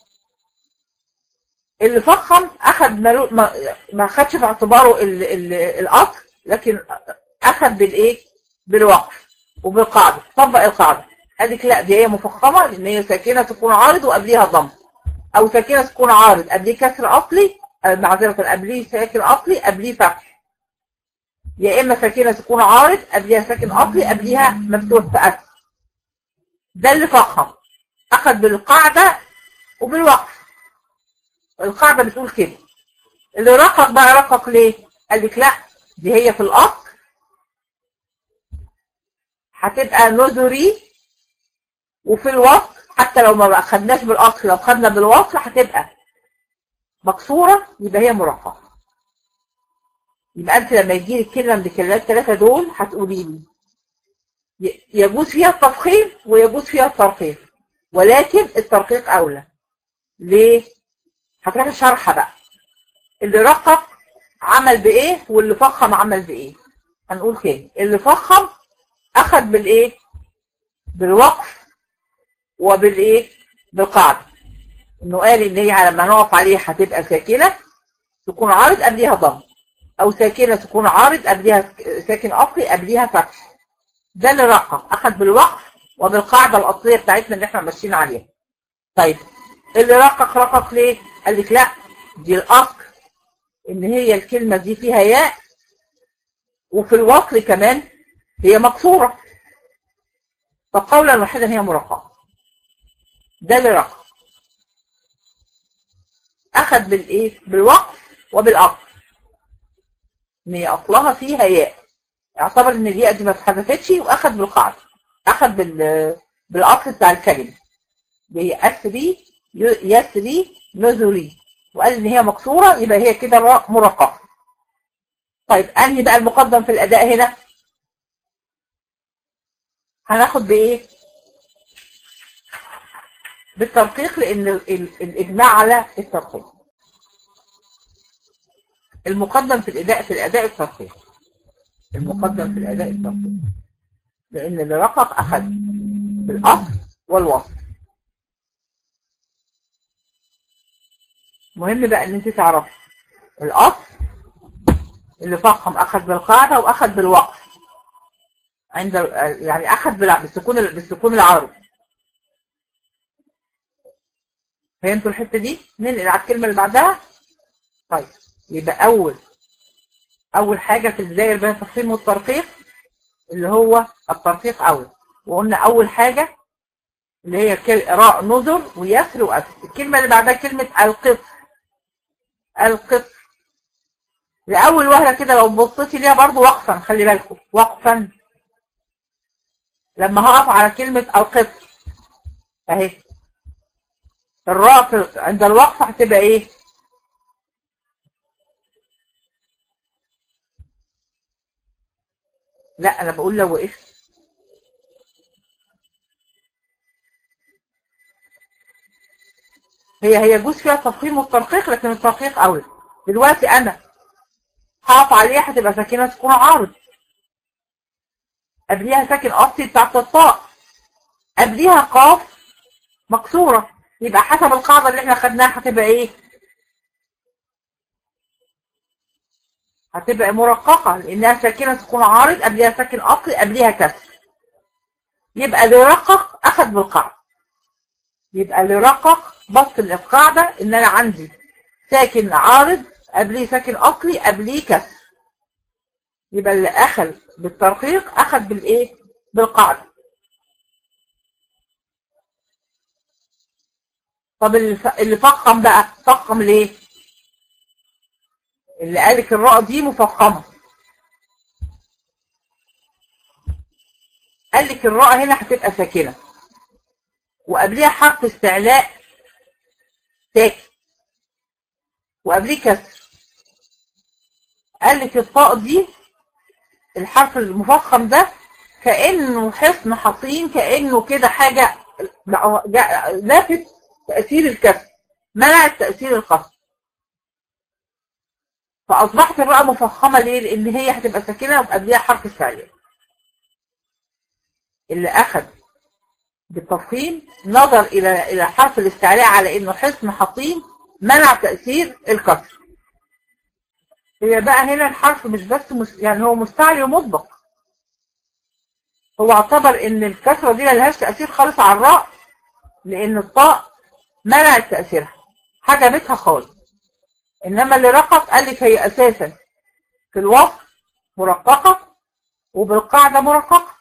اللي فخم اخذ ما ما خدش في اعتباره ال ال الاصل لكن اخذ بالايه بالوقف وبالقاعده طبق القاعده قالك لا دي هي مفخمه لان هي ساكنه تكون عارض وقبليها ضم او ساكنه تكون عارض قبليه كسر اصلي معذره قبليه ساكن اصلي قبليه فتح يا اما ساكنه تكون عارض قبليها ساكن اصلي قبليها مفتوح في اسر ده اللي فخم اخذ بالقاعده وبالوقف القاعده بتقول كده اللي رقق بقى رقق ليه قال لك لا دي هي في الاصل هتبقى نذري وفي الوصل حتى لو ما خدناش بالاصل لو خدنا بالوصل هتبقى مكسوره يبقى هي مرققه يبقى انت لما يجي لك كلمه من الكلمات الثلاثه دول هتقولي لي يجوز فيها التفخيم ويجوز فيها الترقيق ولكن الترقيق اولى ليه هتروح الشرح بقى اللي رقق عمل بايه واللي فخم عمل بايه هنقول تاني اللي فخم اخذ بالايه بالوقف وبالايه بالقاعده انه قال ان هي لما نقف عليها هتبقى ساكنه تكون عارض قبليها ضم او ساكنه تكون عارض قبليها ساكن اصلي قبليها فتح ده اللي رقق اخذ بالوقف وبالقاعده الاصليه بتاعتنا اللي احنا ماشيين عليها طيب اللي رقق رقق ليه قال لك لا دي الاصل ان هي الكلمه دي فيها ياء وفي الوصل كمان هي مكسورة فقولا واحدا هي مرققة ده اللي رقم أخذ بالإيه؟ بالوقف وبالأصل إن هي أصلها فيها ياء اعتبر إن الياء دي ما اتحذفتش وأخذ بالقاعدة أخذ بال بالأصل بتاع الكلمة اللي هي أسري يسري نزلي وقال إن هي مكسورة يبقى هي كده مرققة طيب أنهي بقى المقدم في الأداء هنا هناخد بإيه بالترقيق لأن الإجماع على الترقيق المقدم في الأداء في الأداء الترقيق المقدم في الأداء الترقيق لأن اللي رقق أخذ بالأصل والوصف مهم بقى ان انت تعرفي الاصل اللي فخم اخذ بالقاعده واخذ بالوقف عند يعني اخذ بالسكون بالسكون العارض فهمتوا الحته دي ننقل على الكلمه اللي بعدها طيب يبقى اول اول حاجه في الداير بين التفخيم والترقيق اللي هو الترقيق اول وقلنا اول حاجه اللي هي راء نذر ويسر واسر الكلمه اللي بعدها كلمه القط القط لأول وهلة كده لو بصيتي ليها برضو وقفا خلي بالكم وقفا لما هقف على كلمة القط اهي الراء عند الوقف هتبقى ايه لا انا بقول لو وقفت هي هي يجوز فيها التفخيم والترقيق لكن الترقيق اولى دلوقتي انا هقف عليها هتبقى ساكنه سكون عارض قبليها ساكن اصلي بتاعت الطاء قبليها قاف مكسوره يبقى حسب القاعده اللي احنا خدناها هتبقى ايه هتبقى مرققه لانها ساكنه سكون عارض قبليها ساكن اصلي قبليها كسر يبقى اللي رقق اخذ بالقاعده يبقى اللي رقق بص للقاعده ان انا عندي ساكن عارض قبليه ساكن اصلي قبليه كسر يبقى اللي اخذ بالترقيق اخذ بالايه بالقاعده طب اللي فخم بقى فخم ليه اللي قالك الراء دي مفخمه قال لك الراء هنا هتبقى ساكنه وقبليها حرف استعلاء ساكن وقبليه كسر قال لك الطاء دي الحرف المفخم ده كأنه حصن حصين كأنه كده حاجة لافت تأثير الكسر منعت تأثير القصر فأصبحت الراء مفخمة ليه؟ لأن هي هتبقى ساكنة وقبليها حرف استعلاء اللي أخذ بالتفخيم نظر إلى إلى حرف الاستعلاء على إنه حصن حصين منع تأثير الكسر هي بقى هنا الحرف مش بس مس... يعني هو مستعلي ومطبق هو اعتبر ان الكسرة دي ملهاش تأثير خالص على الراء لان الطاء منعت تأثيرها حجبتها خالص انما اللي رقق قال لك هي اساسا في الوصف مرققة وبالقاعدة مرققة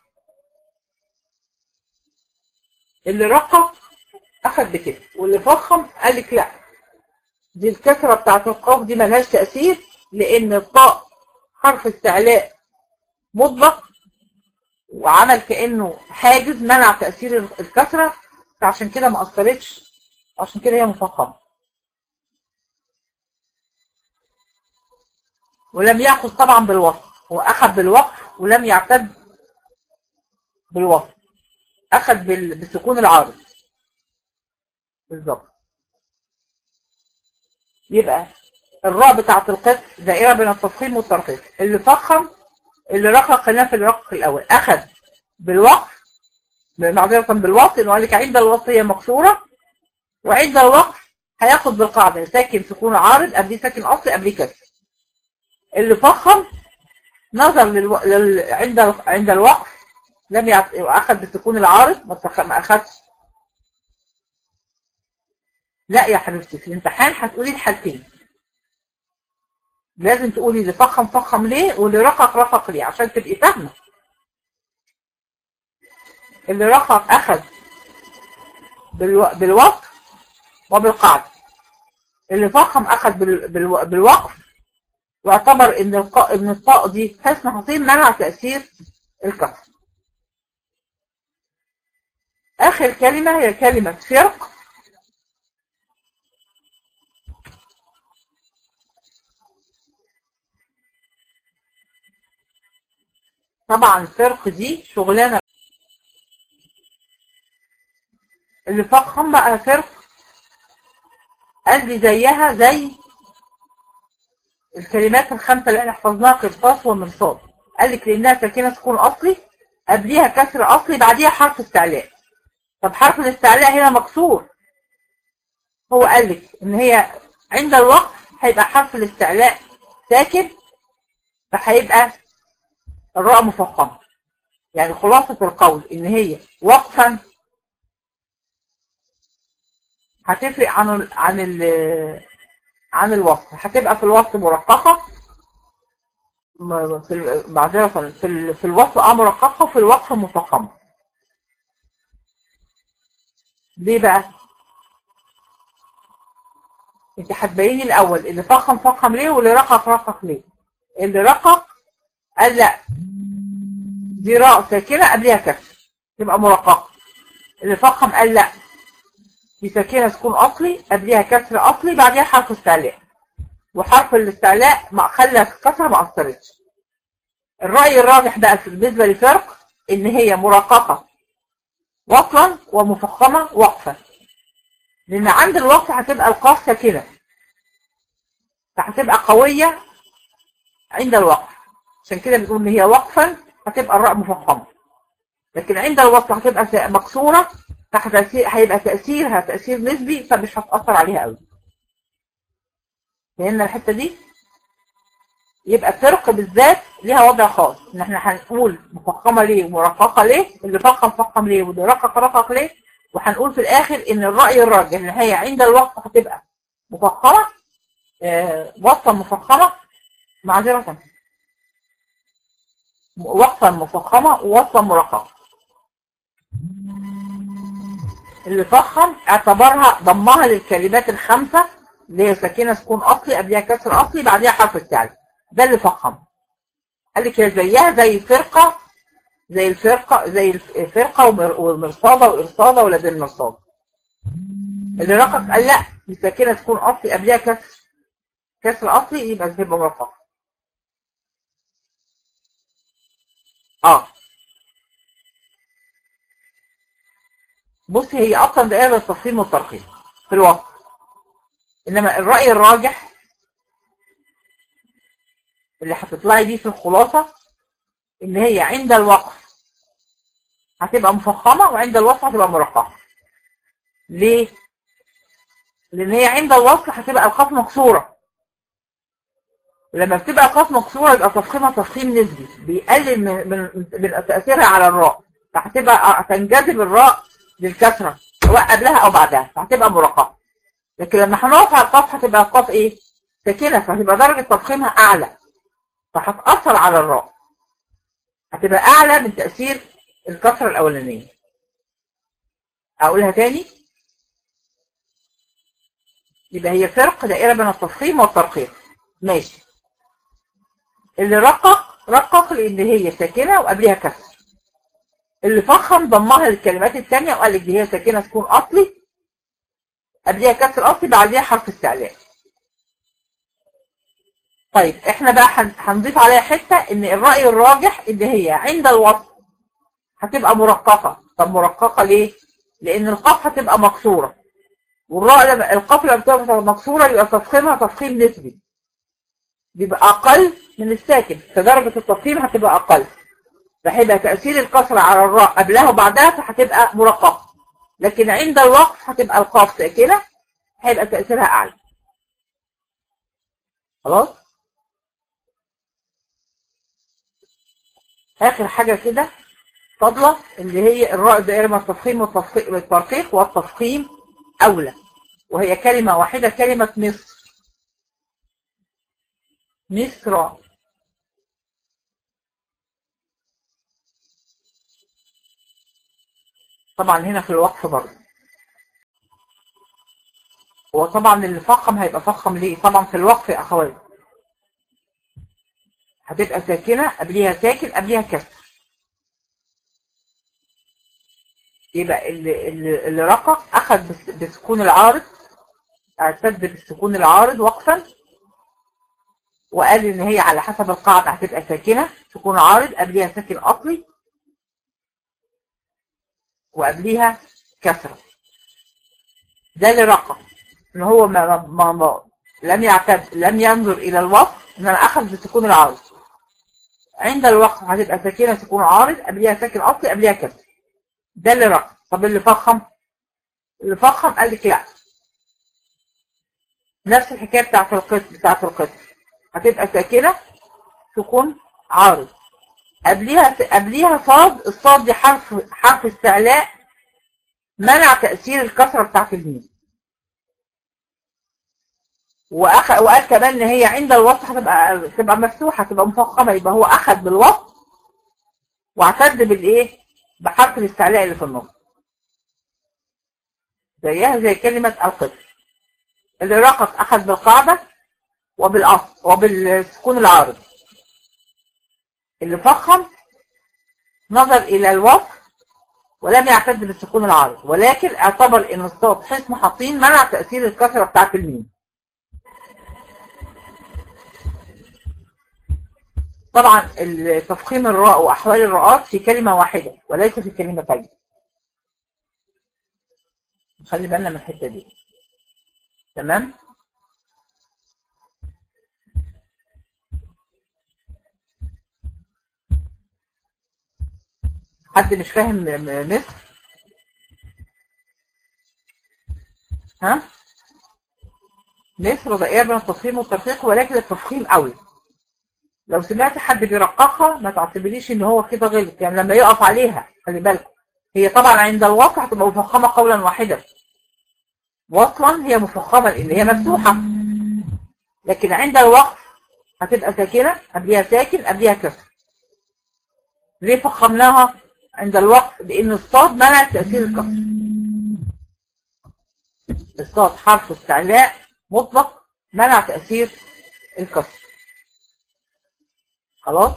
اللي رقق اخذ بكده واللي فخم قال لك لا دي الكسرة بتاعت القاف دي ملهاش تأثير لأن الطاء حرف استعلاء مطلق وعمل كأنه حاجز منع تأثير الكسرة فعشان كده ما أثرتش عشان كده هي مفخمة ولم يأخذ طبعا بالوصف هو أخذ بالوقف ولم يعتد بالوصف أخذ بالسكون العارض بالظبط يبقى الراء بتاعت القط دائرة بين التفخيم والترقيق اللي فخم اللي رقق خلينا في الرقق الأول أخذ بالوقف معذرة بالوقف إنه قال لك عند الوقف هي مكسورة وعند الوقف هياخد بالقاعدة ساكن سكون عارض قبليه ساكن أصلي قبليه كسر اللي فخم نظر للو... لل... عند عند الوقف لم يعت... أخذ بالسكون العارض ما, تخ... ما أخذش لا يا حبيبتي في الامتحان هتقولي الحالتين لازم تقولي اللي فخم فخم ليه واللي رقق رقق ليه عشان تبقي فاهمه اللي رقق اخذ بالو... بالوقف وبالقعد اللي فخم اخذ بال... بالو... بالوقف واعتبر ان الق... ان الطاء دي حسن حصين منع تاثير الكسر اخر كلمه هي كلمه فرق طبعا فرق دي شغلانه اللي فخم بقى فرق قال لي زيها زي الكلمات الخمسة اللي احنا حفظناها قرطاس ومرصاد قال لك لانها ساكنة سكون اصلي قبليها كسر اصلي بعديها حرف استعلاء طب حرف الاستعلاء هنا مكسور هو قال لك ان هي عند الوقف هيبقى حرف الاستعلاء ساكن فهيبقى الراء مفخمة يعني خلاصة القول ان هي وقفا هتفرق عن عن ال عن الوصف هتبقى في الوصف مرققة في معذرة في ال- في الوصف اه مرققة وفي الوقف مفخمة ليه بقى؟ انت هتبيني الاول اللي فخم فخم ليه واللي رقق رقق ليه اللي رقق قال لا دي راء ساكنة قبلها كسر تبقى مرققة اللي فخم قال لا دي ساكنة سكون أصلي قبلها كسر أصلي بعدها حرف استعلاء وحرف الاستعلاء ما خلى الكسرة ما أثرتش الرأي الراجح بقى بالنسبة لفرق إن هي مرققة وصلا ومفخمة وقفا لأن عند الوقف هتبقى القاف ساكنة فهتبقى قوية عند الوقف عشان كده بنقول إن هي وقفا هتبقى الراء مفخمة لكن عند الوقف هتبقى مكسورة فهتأثير هيبقى تأثيرها تأثير نسبي فمش هتأثر عليها قوي فهمنا الحتة دي يبقى الفرق بالذات ليها وضع خاص ان احنا هنقول مفخمة ليه ومرققة ليه اللي فخم فخم ليه واللي رقق رقق ليه وهنقول في الاخر ان الرأي الراجح ان هي عند الوقف هتبقى مفخمة آه وصفا مفخمة معذرة وقفا مفخمة ووصفا مرققة اللي فخم اعتبرها ضمها للكلمات الخمسة اللي هي ساكنة سكون أصلي قبلها كسر أصلي بعدها حرف التالي ده اللي فخم قال لك هي زيها زي الفرقة زي الفرقة زي الفرقة والمرصادة وإرصادة ولدى المرصاد اللي رقق قال لا دي ساكنة سكون أصلي قبلها كسر كسر أصلي يبقى تبقى مرققة اه بص هي اصلا دائره التفصيل والترقيم في الوصف انما الراي الراجح اللي هتطلعي بيه في الخلاصه ان هي عند الوقف هتبقى مفخمه وعند الوصف هتبقى مرققه ليه لان هي عند الوصف هتبقى القاف مكسوره لما بتبقى القاف مكسوره يبقى تفخيمها تفخيم نسبي بيقلل من من, من تاثيرها على الراء فهتبقى هتنجذب الراء للكسرة سواء قبلها او بعدها فهتبقى مرققة لكن لما هنقف على القاف هتبقى القاف ايه ساكنة فهتبقى درجة تفخيمها اعلى فهتأثر على الراء هتبقى اعلى من تأثير الكسرة الاولانية اقولها تاني يبقى هي فرق دائرة بين التفخيم والترقيق ماشي اللي رقق رقق لان هي ساكنة وقبلها كسر اللي فخم ضمها للكلمات الثانية وقال لك دي هي ساكنة تكون أصلي قبلها كسر أصلي بعديها حرف استعلاء طيب احنا بقى هنضيف عليها حتة ان الرأي الراجح ان هي عند الوصف هتبقى مرققة طب مرققة ليه؟ لان القاف هتبقى مكسورة والراء لما القاف لما بتبقى مكسورة يبقى تفخيمها تفخيم نسبي بيبقى أقل من الساكن فدرجة التفخيم هتبقى أقل فهيبقى تأثير الكسرة على الراء قبلها وبعدها فهتبقى مرققة لكن عند الوقف هتبقى القاف ساكنة هيبقى تأثيرها أعلى خلاص آخر حاجة كده فضلة اللي هي الراء دائرة من التفخيم والترقيق والتفخيم أولى وهي كلمة واحدة كلمة مصر مصر طبعا هنا في الوقف برضه وطبعا اللي فخم هيبقى فخم ليه طبعا في الوقف يا اخوات هتبقى ساكنة قبليها ساكن قبليها كسر يبقى اللي, اللي, اللي رقق اخذ بسكون العارض اعتد بالسكون العارض وقفا وقال ان هي على حسب القاعدة هتبقى ساكنة سكون عارض قبليها ساكن اصلي وقبليها كسرة ده اللي رقم ان هو ما, ما, ما لم يعتد لم ينظر الى الوصف ان انا اخذ بسكون العارض عند الوقف هتبقى ساكنة سكون عارض قبليها ساكن اصلي قبليها كسر ده اللي رقم طب اللي فخم اللي فخم قال لك لا نفس الحكايه بتاعت القسم بتاعت القسم هتبقى ساكنه سكون عارض قبليها قبليها صاد الصاد دي حرف حرف استعلاء منع تأثير الكسرة بتاعت الميم وأخ... وقال كمان ان هي عند الوصف هتبقى تبقى مفتوحة تبقى مفخمة يبقى هو اخذ بالوصف واعتد بالايه بحرف الاستعلاء اللي في النص زيها زي كلمة القسم اللي رقص اخذ بالقاعدة وبالاصل وبالسكون العارض اللي فخم نظر الى الوصف ولم يعتد بالسكون العارض ولكن اعتبر ان الصوت حيث محاطين منع تأثير الكسرة بتاعت الميم طبعا تفخيم الراء واحوال الراءات في كلمة واحدة وليس في كلمتين خلي بالنا من الحتة دي تمام حد مش فاهم مصر ها مصر دائرة بين التفخيم والترقيق ولكن التفخيم قوي لو سمعت حد بيرققها ما تعتبريش ان هو كده غلط يعني لما يقف عليها خلي بالكم هي طبعا عند الوقع هتبقى مفخمة قولا واحدا وصلا هي مفخمة لان هي مفتوحة لكن عند الوقف هتبقى ساكنة قبلها ساكن قبلها كسر ليه فخمناها عند الوقف لان الصاد منع تأثير الكسر الصاد حرف استعلاء مطلق منع تأثير الكسر خلاص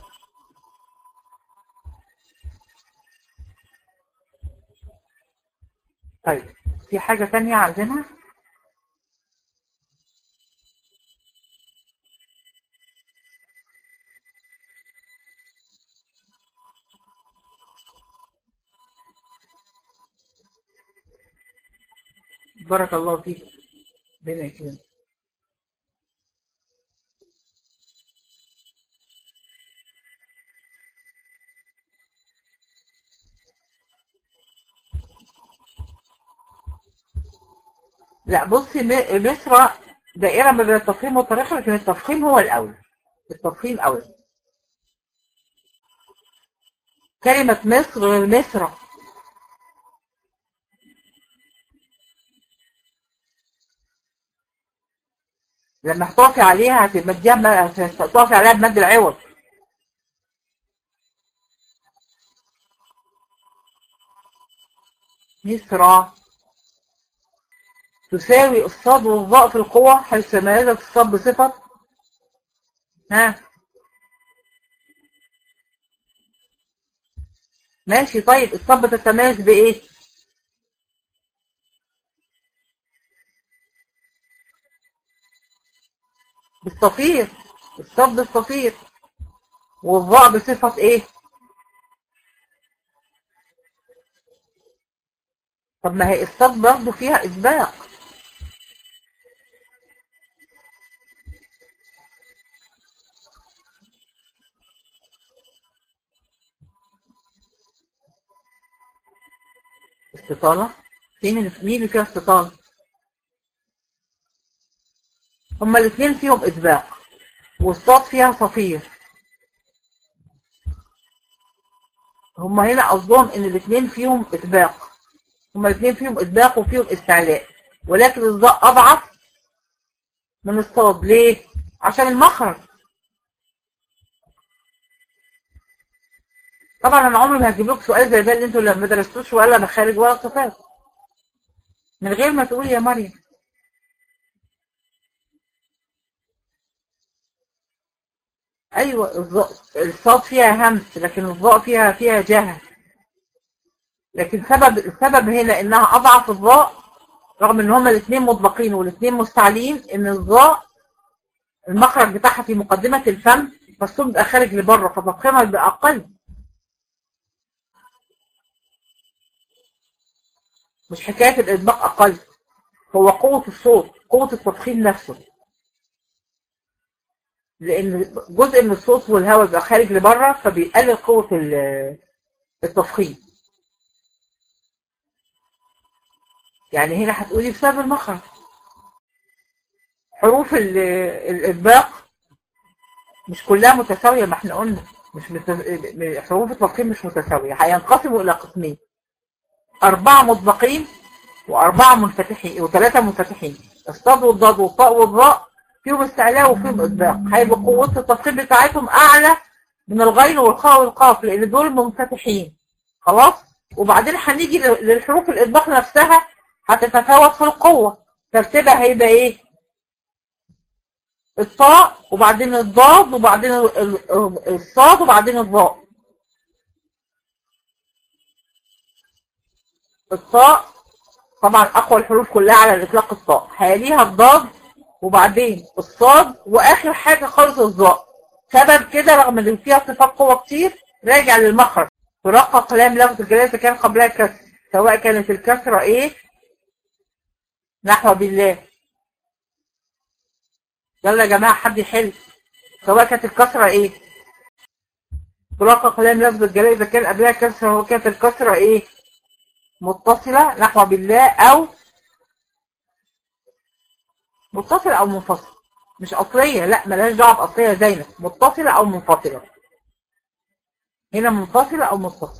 طيب في حاجة تانية عايزينها بارك الله فيك بين يكرمك لا بصي مصر دائرة ما بين التفخيم والطريقة لكن التفخيم هو الأول التفخيم أول كلمة مصر غير مصر لما هتقفي عليها هتمديها هتقفي عليها بمد العوض مصر تساوي الصاد والظاء في القوة حيث تميزت الصاد بصفة ها ماشي طيب الصاد بتتميز بإيه بالصفير الصاد بالصفير والظاء بصفة إيه طب ما هي الصاد برضه فيها إسباق استطالة فين اللي مين اللي فيها استطالة هما الاثنين فيهم إسباق والصاد فيها صفير هما هنا قصدهم ان الاثنين فيهم إسباق هما الاثنين فيهم إسباق وفيهم استعلاء ولكن الظاء أضعف من الصاد ليه؟ عشان المخرج طبعا انا عمري ما هجيب لكم سؤال زي ده اللي انتوا ما درستوش ولا مخارج ولا صفات من غير ما تقول يا مريم ايوه الصاد فيها همس لكن الضاء فيها فيها جهل لكن سبب السبب هنا انها اضعف الضاء رغم ان هما الاثنين مطبقين والاثنين مستعلين ان الضاء المخرج بتاعها في مقدمة الفم فالصوت بيبقى خارج لبره فتفخيمها بيبقى اقل مش حكاية الإطباق أقل هو قوة الصوت قوة التفخيم نفسه لأن جزء من الصوت والهواء بيبقى خارج لبره فبيقلل قوة التفخيم يعني هنا هتقولي بسبب المخرج حروف الإطباق مش كلها متساوية ما احنا قلنا مش متس... حروف التفخيم مش متساوية هينقسموا إلى قسمين أربعة مطبقين وأربعة منفتحين وثلاثة منفتحين الصاد والضاد والطاء والضاء فيهم استعلاء وفيهم إطباق هيبقى قوة التفخيم بتاعتهم أعلى من الغين والخاء والقاف لأن دول منفتحين خلاص وبعدين هنيجي للحروف الإطباق نفسها هتتفاوت في القوة ترتيبها هيبقى إيه؟ الطاء وبعدين الضاد وبعدين الصاد وبعدين الضاء الطاء طبعا اقوى الحروف كلها على الاطلاق الطاء هيليها الضاد وبعدين الصاد واخر حاجة خالص الظاء سبب كده رغم ان فيها صفات قوة كتير راجع للمخرج ترقق لام لفظ الجلالة كان قبلها كسر سواء كانت الكسرة ايه نحو بالله يلا يا جماعة حد يحل سواء كانت الكسرة ايه ترقق لام لفظ الجلالة اذا كان قبلها كسرة هو كانت الكسرة ايه متصلة نحو بالله أو متصلة أو منفصلة مش أصلية لا ملهاش دعوة بأصلية زينب متصلة أو منفصلة هنا منفصلة أو متصلة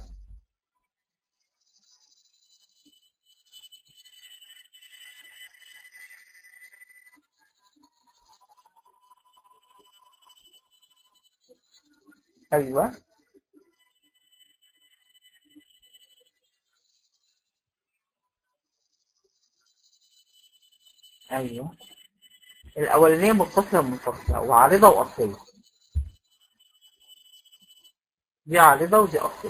أيوه ايوه الاولانيه متصله ومنفصله وعارضه واصليه دي عارضه ودي اصليه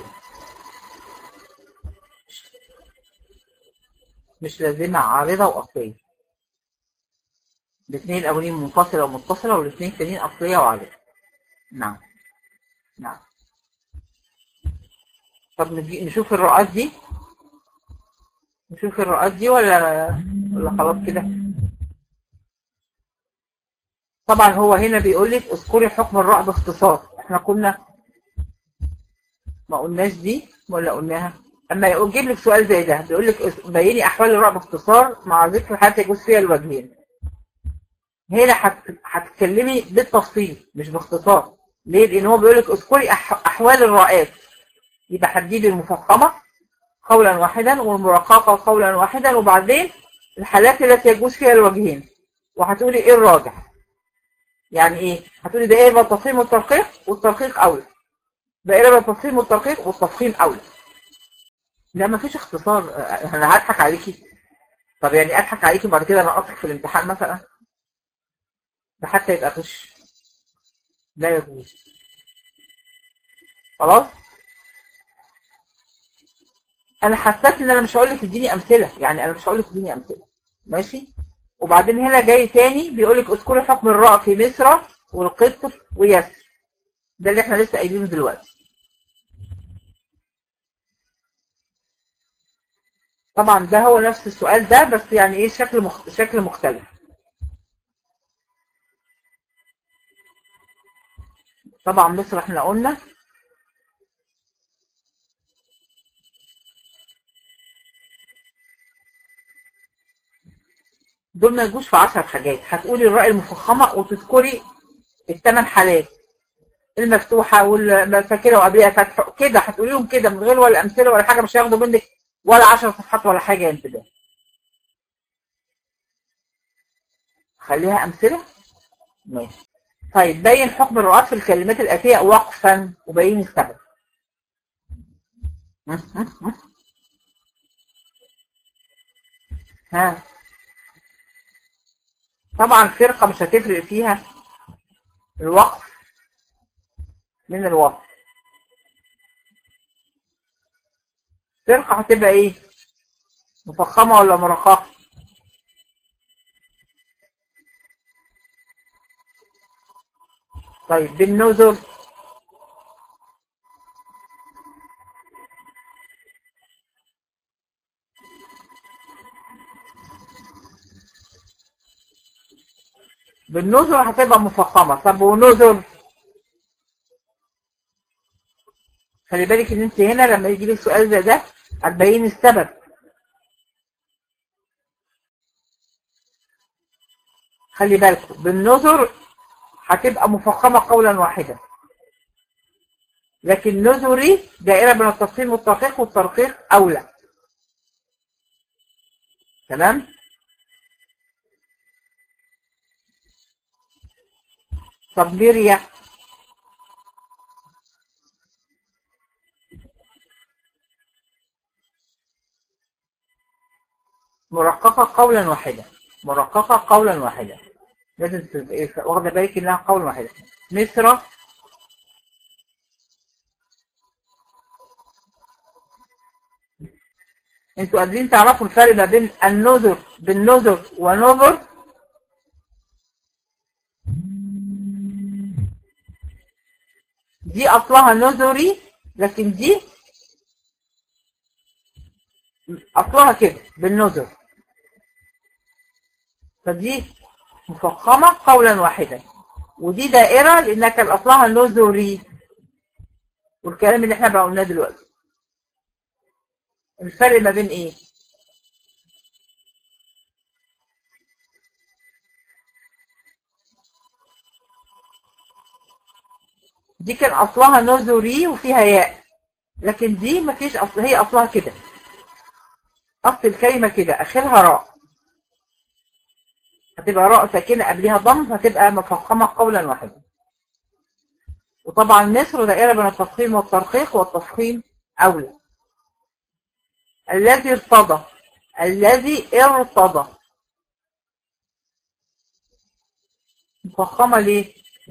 مش لازمه عارضه واصليه الاثنين الاولين منفصله ومتصله والاثنين التانيين اصليه وعارضه نعم نعم طب نشوف الرؤات دي نشوف الرؤات دي ولا ولا خلاص كده طبعا هو هنا بيقول لك اذكري حكم الراء باختصار احنا كنا ما قلناش دي ولا قلناها اما يجيب لك سؤال زي ده بيقول لك بيني احوال الراء باختصار مع ذكر حالة يجوز فيها الوجهين هنا هتتكلمي بالتفصيل مش باختصار ليه لان هو بيقول لك اذكري احوال الراءات يبقى هتجيبي المفخمه قولا واحدا والمرققه قولا واحدا وبعدين الحالات التي يجوز فيها الوجهين وهتقولي ايه الراجح يعني ايه هتقولي دائرة بين التفخيم والترقيق والترقيق اولى دائرة بين التفخيم والترقيق والتفخيم اولى لا مفيش اختصار انا هضحك عليكي طب يعني اضحك عليكي وبعد كده انا في الامتحان مثلا ده حتى يبقى غش لا يجوز خلاص انا حسيت ان انا مش هقول لك اديني امثله يعني انا مش هقول لك اديني امثله ماشي وبعدين هنا جاي تاني بيقول لك اذكري حكم الراء في مصر والقط ويسر ده اللي احنا لسه قايلينه دلوقتي طبعا ده هو نفس السؤال ده بس يعني ايه شكل مخ... شكل مختلف طبعا مصر احنا قلنا دول ما يجوش في 10 حاجات هتقولي الراء المفخمه وتذكري الثمان حالات المفتوحه والساكنه وقبلها فتح كده هتقوليهم كده من غير ولا امثله ولا حاجه مش هياخدوا منك ولا 10 صفحات ولا حاجه انتباه خليها امثله ماشي طيب بين حكم الرؤات في الكلمات الآتية وقفا وبين السبب ها طبعا الفرقة مش هتفرق فيها الوقف من الوقف الفرقة هتبقى ايه مفخمة ولا مرققة طيب بالنزل بالنزل هتبقى مفخمة طب ونزل خلي بالك ان انت هنا لما يجي لك سؤال زي ده هتبين السبب خلي بالكم بالنظر هتبقى مفخمة قولا واحدا لكن نظري دائرة بين التفصيل والترقيق والترقيق أولى تمام طب ليريا مرققة قولا واحدا مرققة قولا واحدا لازم تبقى واخدة بالك انها قولا واحدا مصر انتوا قادرين تعرفوا الفرق ما بين النذر بالنذر ونذر دي اصلها نذري لكن دي اصلها كده بالنذر فدي مفخمة قولا واحدا ودي دائرة لانها كان اصلها نذري والكلام اللي احنا بقى قلناه دلوقتي الفرق ما بين ايه دي كان اصلها نذري وفيها ياء لكن دي مفيش اصل هي اصلها كده اصل الكلمة كده اخرها راء هتبقى راء ساكنة قبلها ضم هتبقى مفخمة قولا واحدا وطبعا نسر دائرة بين التفخيم والترقيق والتفخيم أولى الذي ارتضى الذي ارتضى مفخمة ليه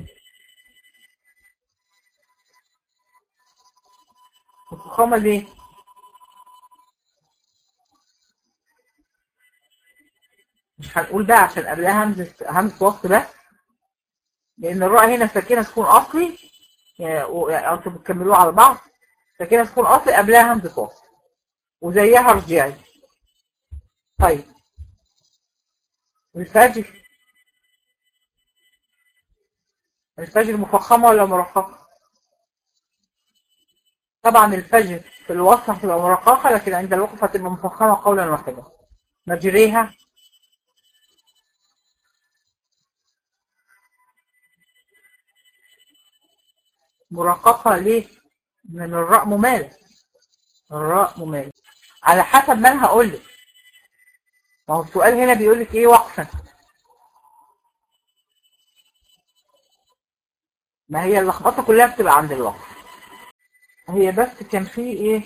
مفخمة ليه مش هنقول بقى عشان قبلها همزة همزة وصل بس لأن الراء هنا ساكنة سكون أصلي يعني أنتوا بتكملوها على بعض ساكنة سكون أصلي قبلها همزة وصل وزيها رجعي طيب الفجر الفجر مفخمة ولا مرققة طبعا الفجر في الوصف هتبقى مرققة لكن عند الوقف هتبقى مفخمة قولا واحدا مجريها مرققة ليه؟ من الراء ممالة الراء ممالة على حسب ما انا هقول لك ما هو السؤال هنا بيقول لك ايه وقفا ما هي اللخبطه كلها بتبقى عند الوقف هي بس كان في ايه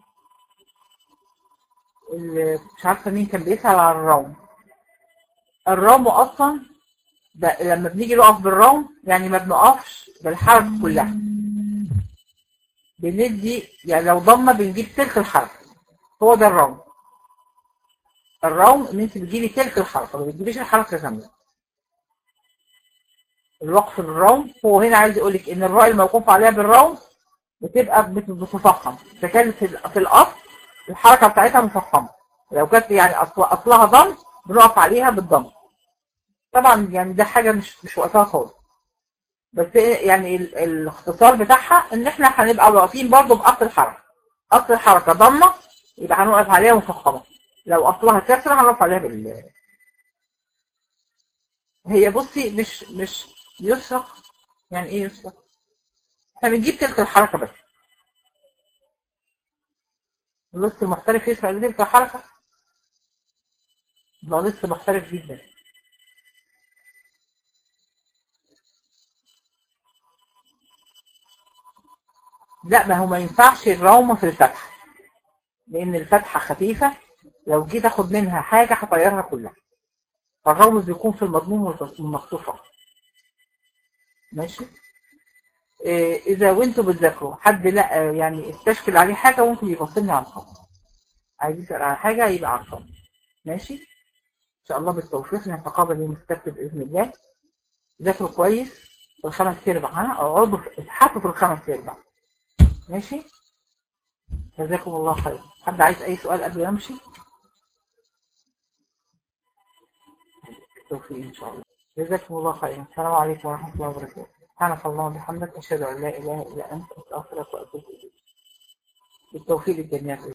مش عارفه مين كان بيسأل على الروم الروم اصلا ده لما بنيجي نقف بالروم يعني ما بنقفش بالحركه كلها بندي يعني لو ضمه بنجيب تلك الحركه هو ده الروم الروم ان انت بتجيبي تلك الحركه ما بتجيبيش الحركه كامله الوقف الروم هو هنا عايز يقول لك ان الراء الموقوف عليها بالروم بتبقى بتفخم فكانت في الاصل الحركه بتاعتها مفخمه لو كانت يعني أصل اصلها ضم بنقف عليها بالضم طبعا يعني ده حاجه مش مش وقتها خالص بس يعني الاختصار بتاعها ان احنا هنبقى واقفين برضه باصل الحركه اصل الحركه ضمه يبقى هنوقف عليها مفخمه لو اصلها كسره هنقف عليها بال هي بصي مش مش يسرق يعني ايه يسرق احنا بنجيب تلك الحركه بس اللص المحترف يسرق تلك الحركه ده لص محترف جدا لا ما هو ما ينفعش الروم في الفتحة لأن الفتحة خفيفة لو جيت أخد منها حاجة هطيرها كلها فالروم بيكون في المضمون والمخطوط فقط ماشي إيه إذا وانتوا بتذاكروا حد لا يعني استشكل عليه حاجة وانتوا يبصلني على الخط عايز يسأل على حاجة يبقى على الخط ماشي إن شاء الله بالتوفيق نتقابل يوم السبت بإذن الله ذاكروا كويس في الخمس ارباع ها اقعدوا اتحطوا في الخمس ارباع ماشي جزاكم الله خير حد عايز اي سؤال قبل ما امشي بالتوفيق ان شاء الله جزاكم الله خيرا السلام عليكم ورحمه الله وبركاته سبحانك اللهم وبحمدك اشهد ان لا اله الا انت استغفرك واتوب اليك بالتوفيق للجميع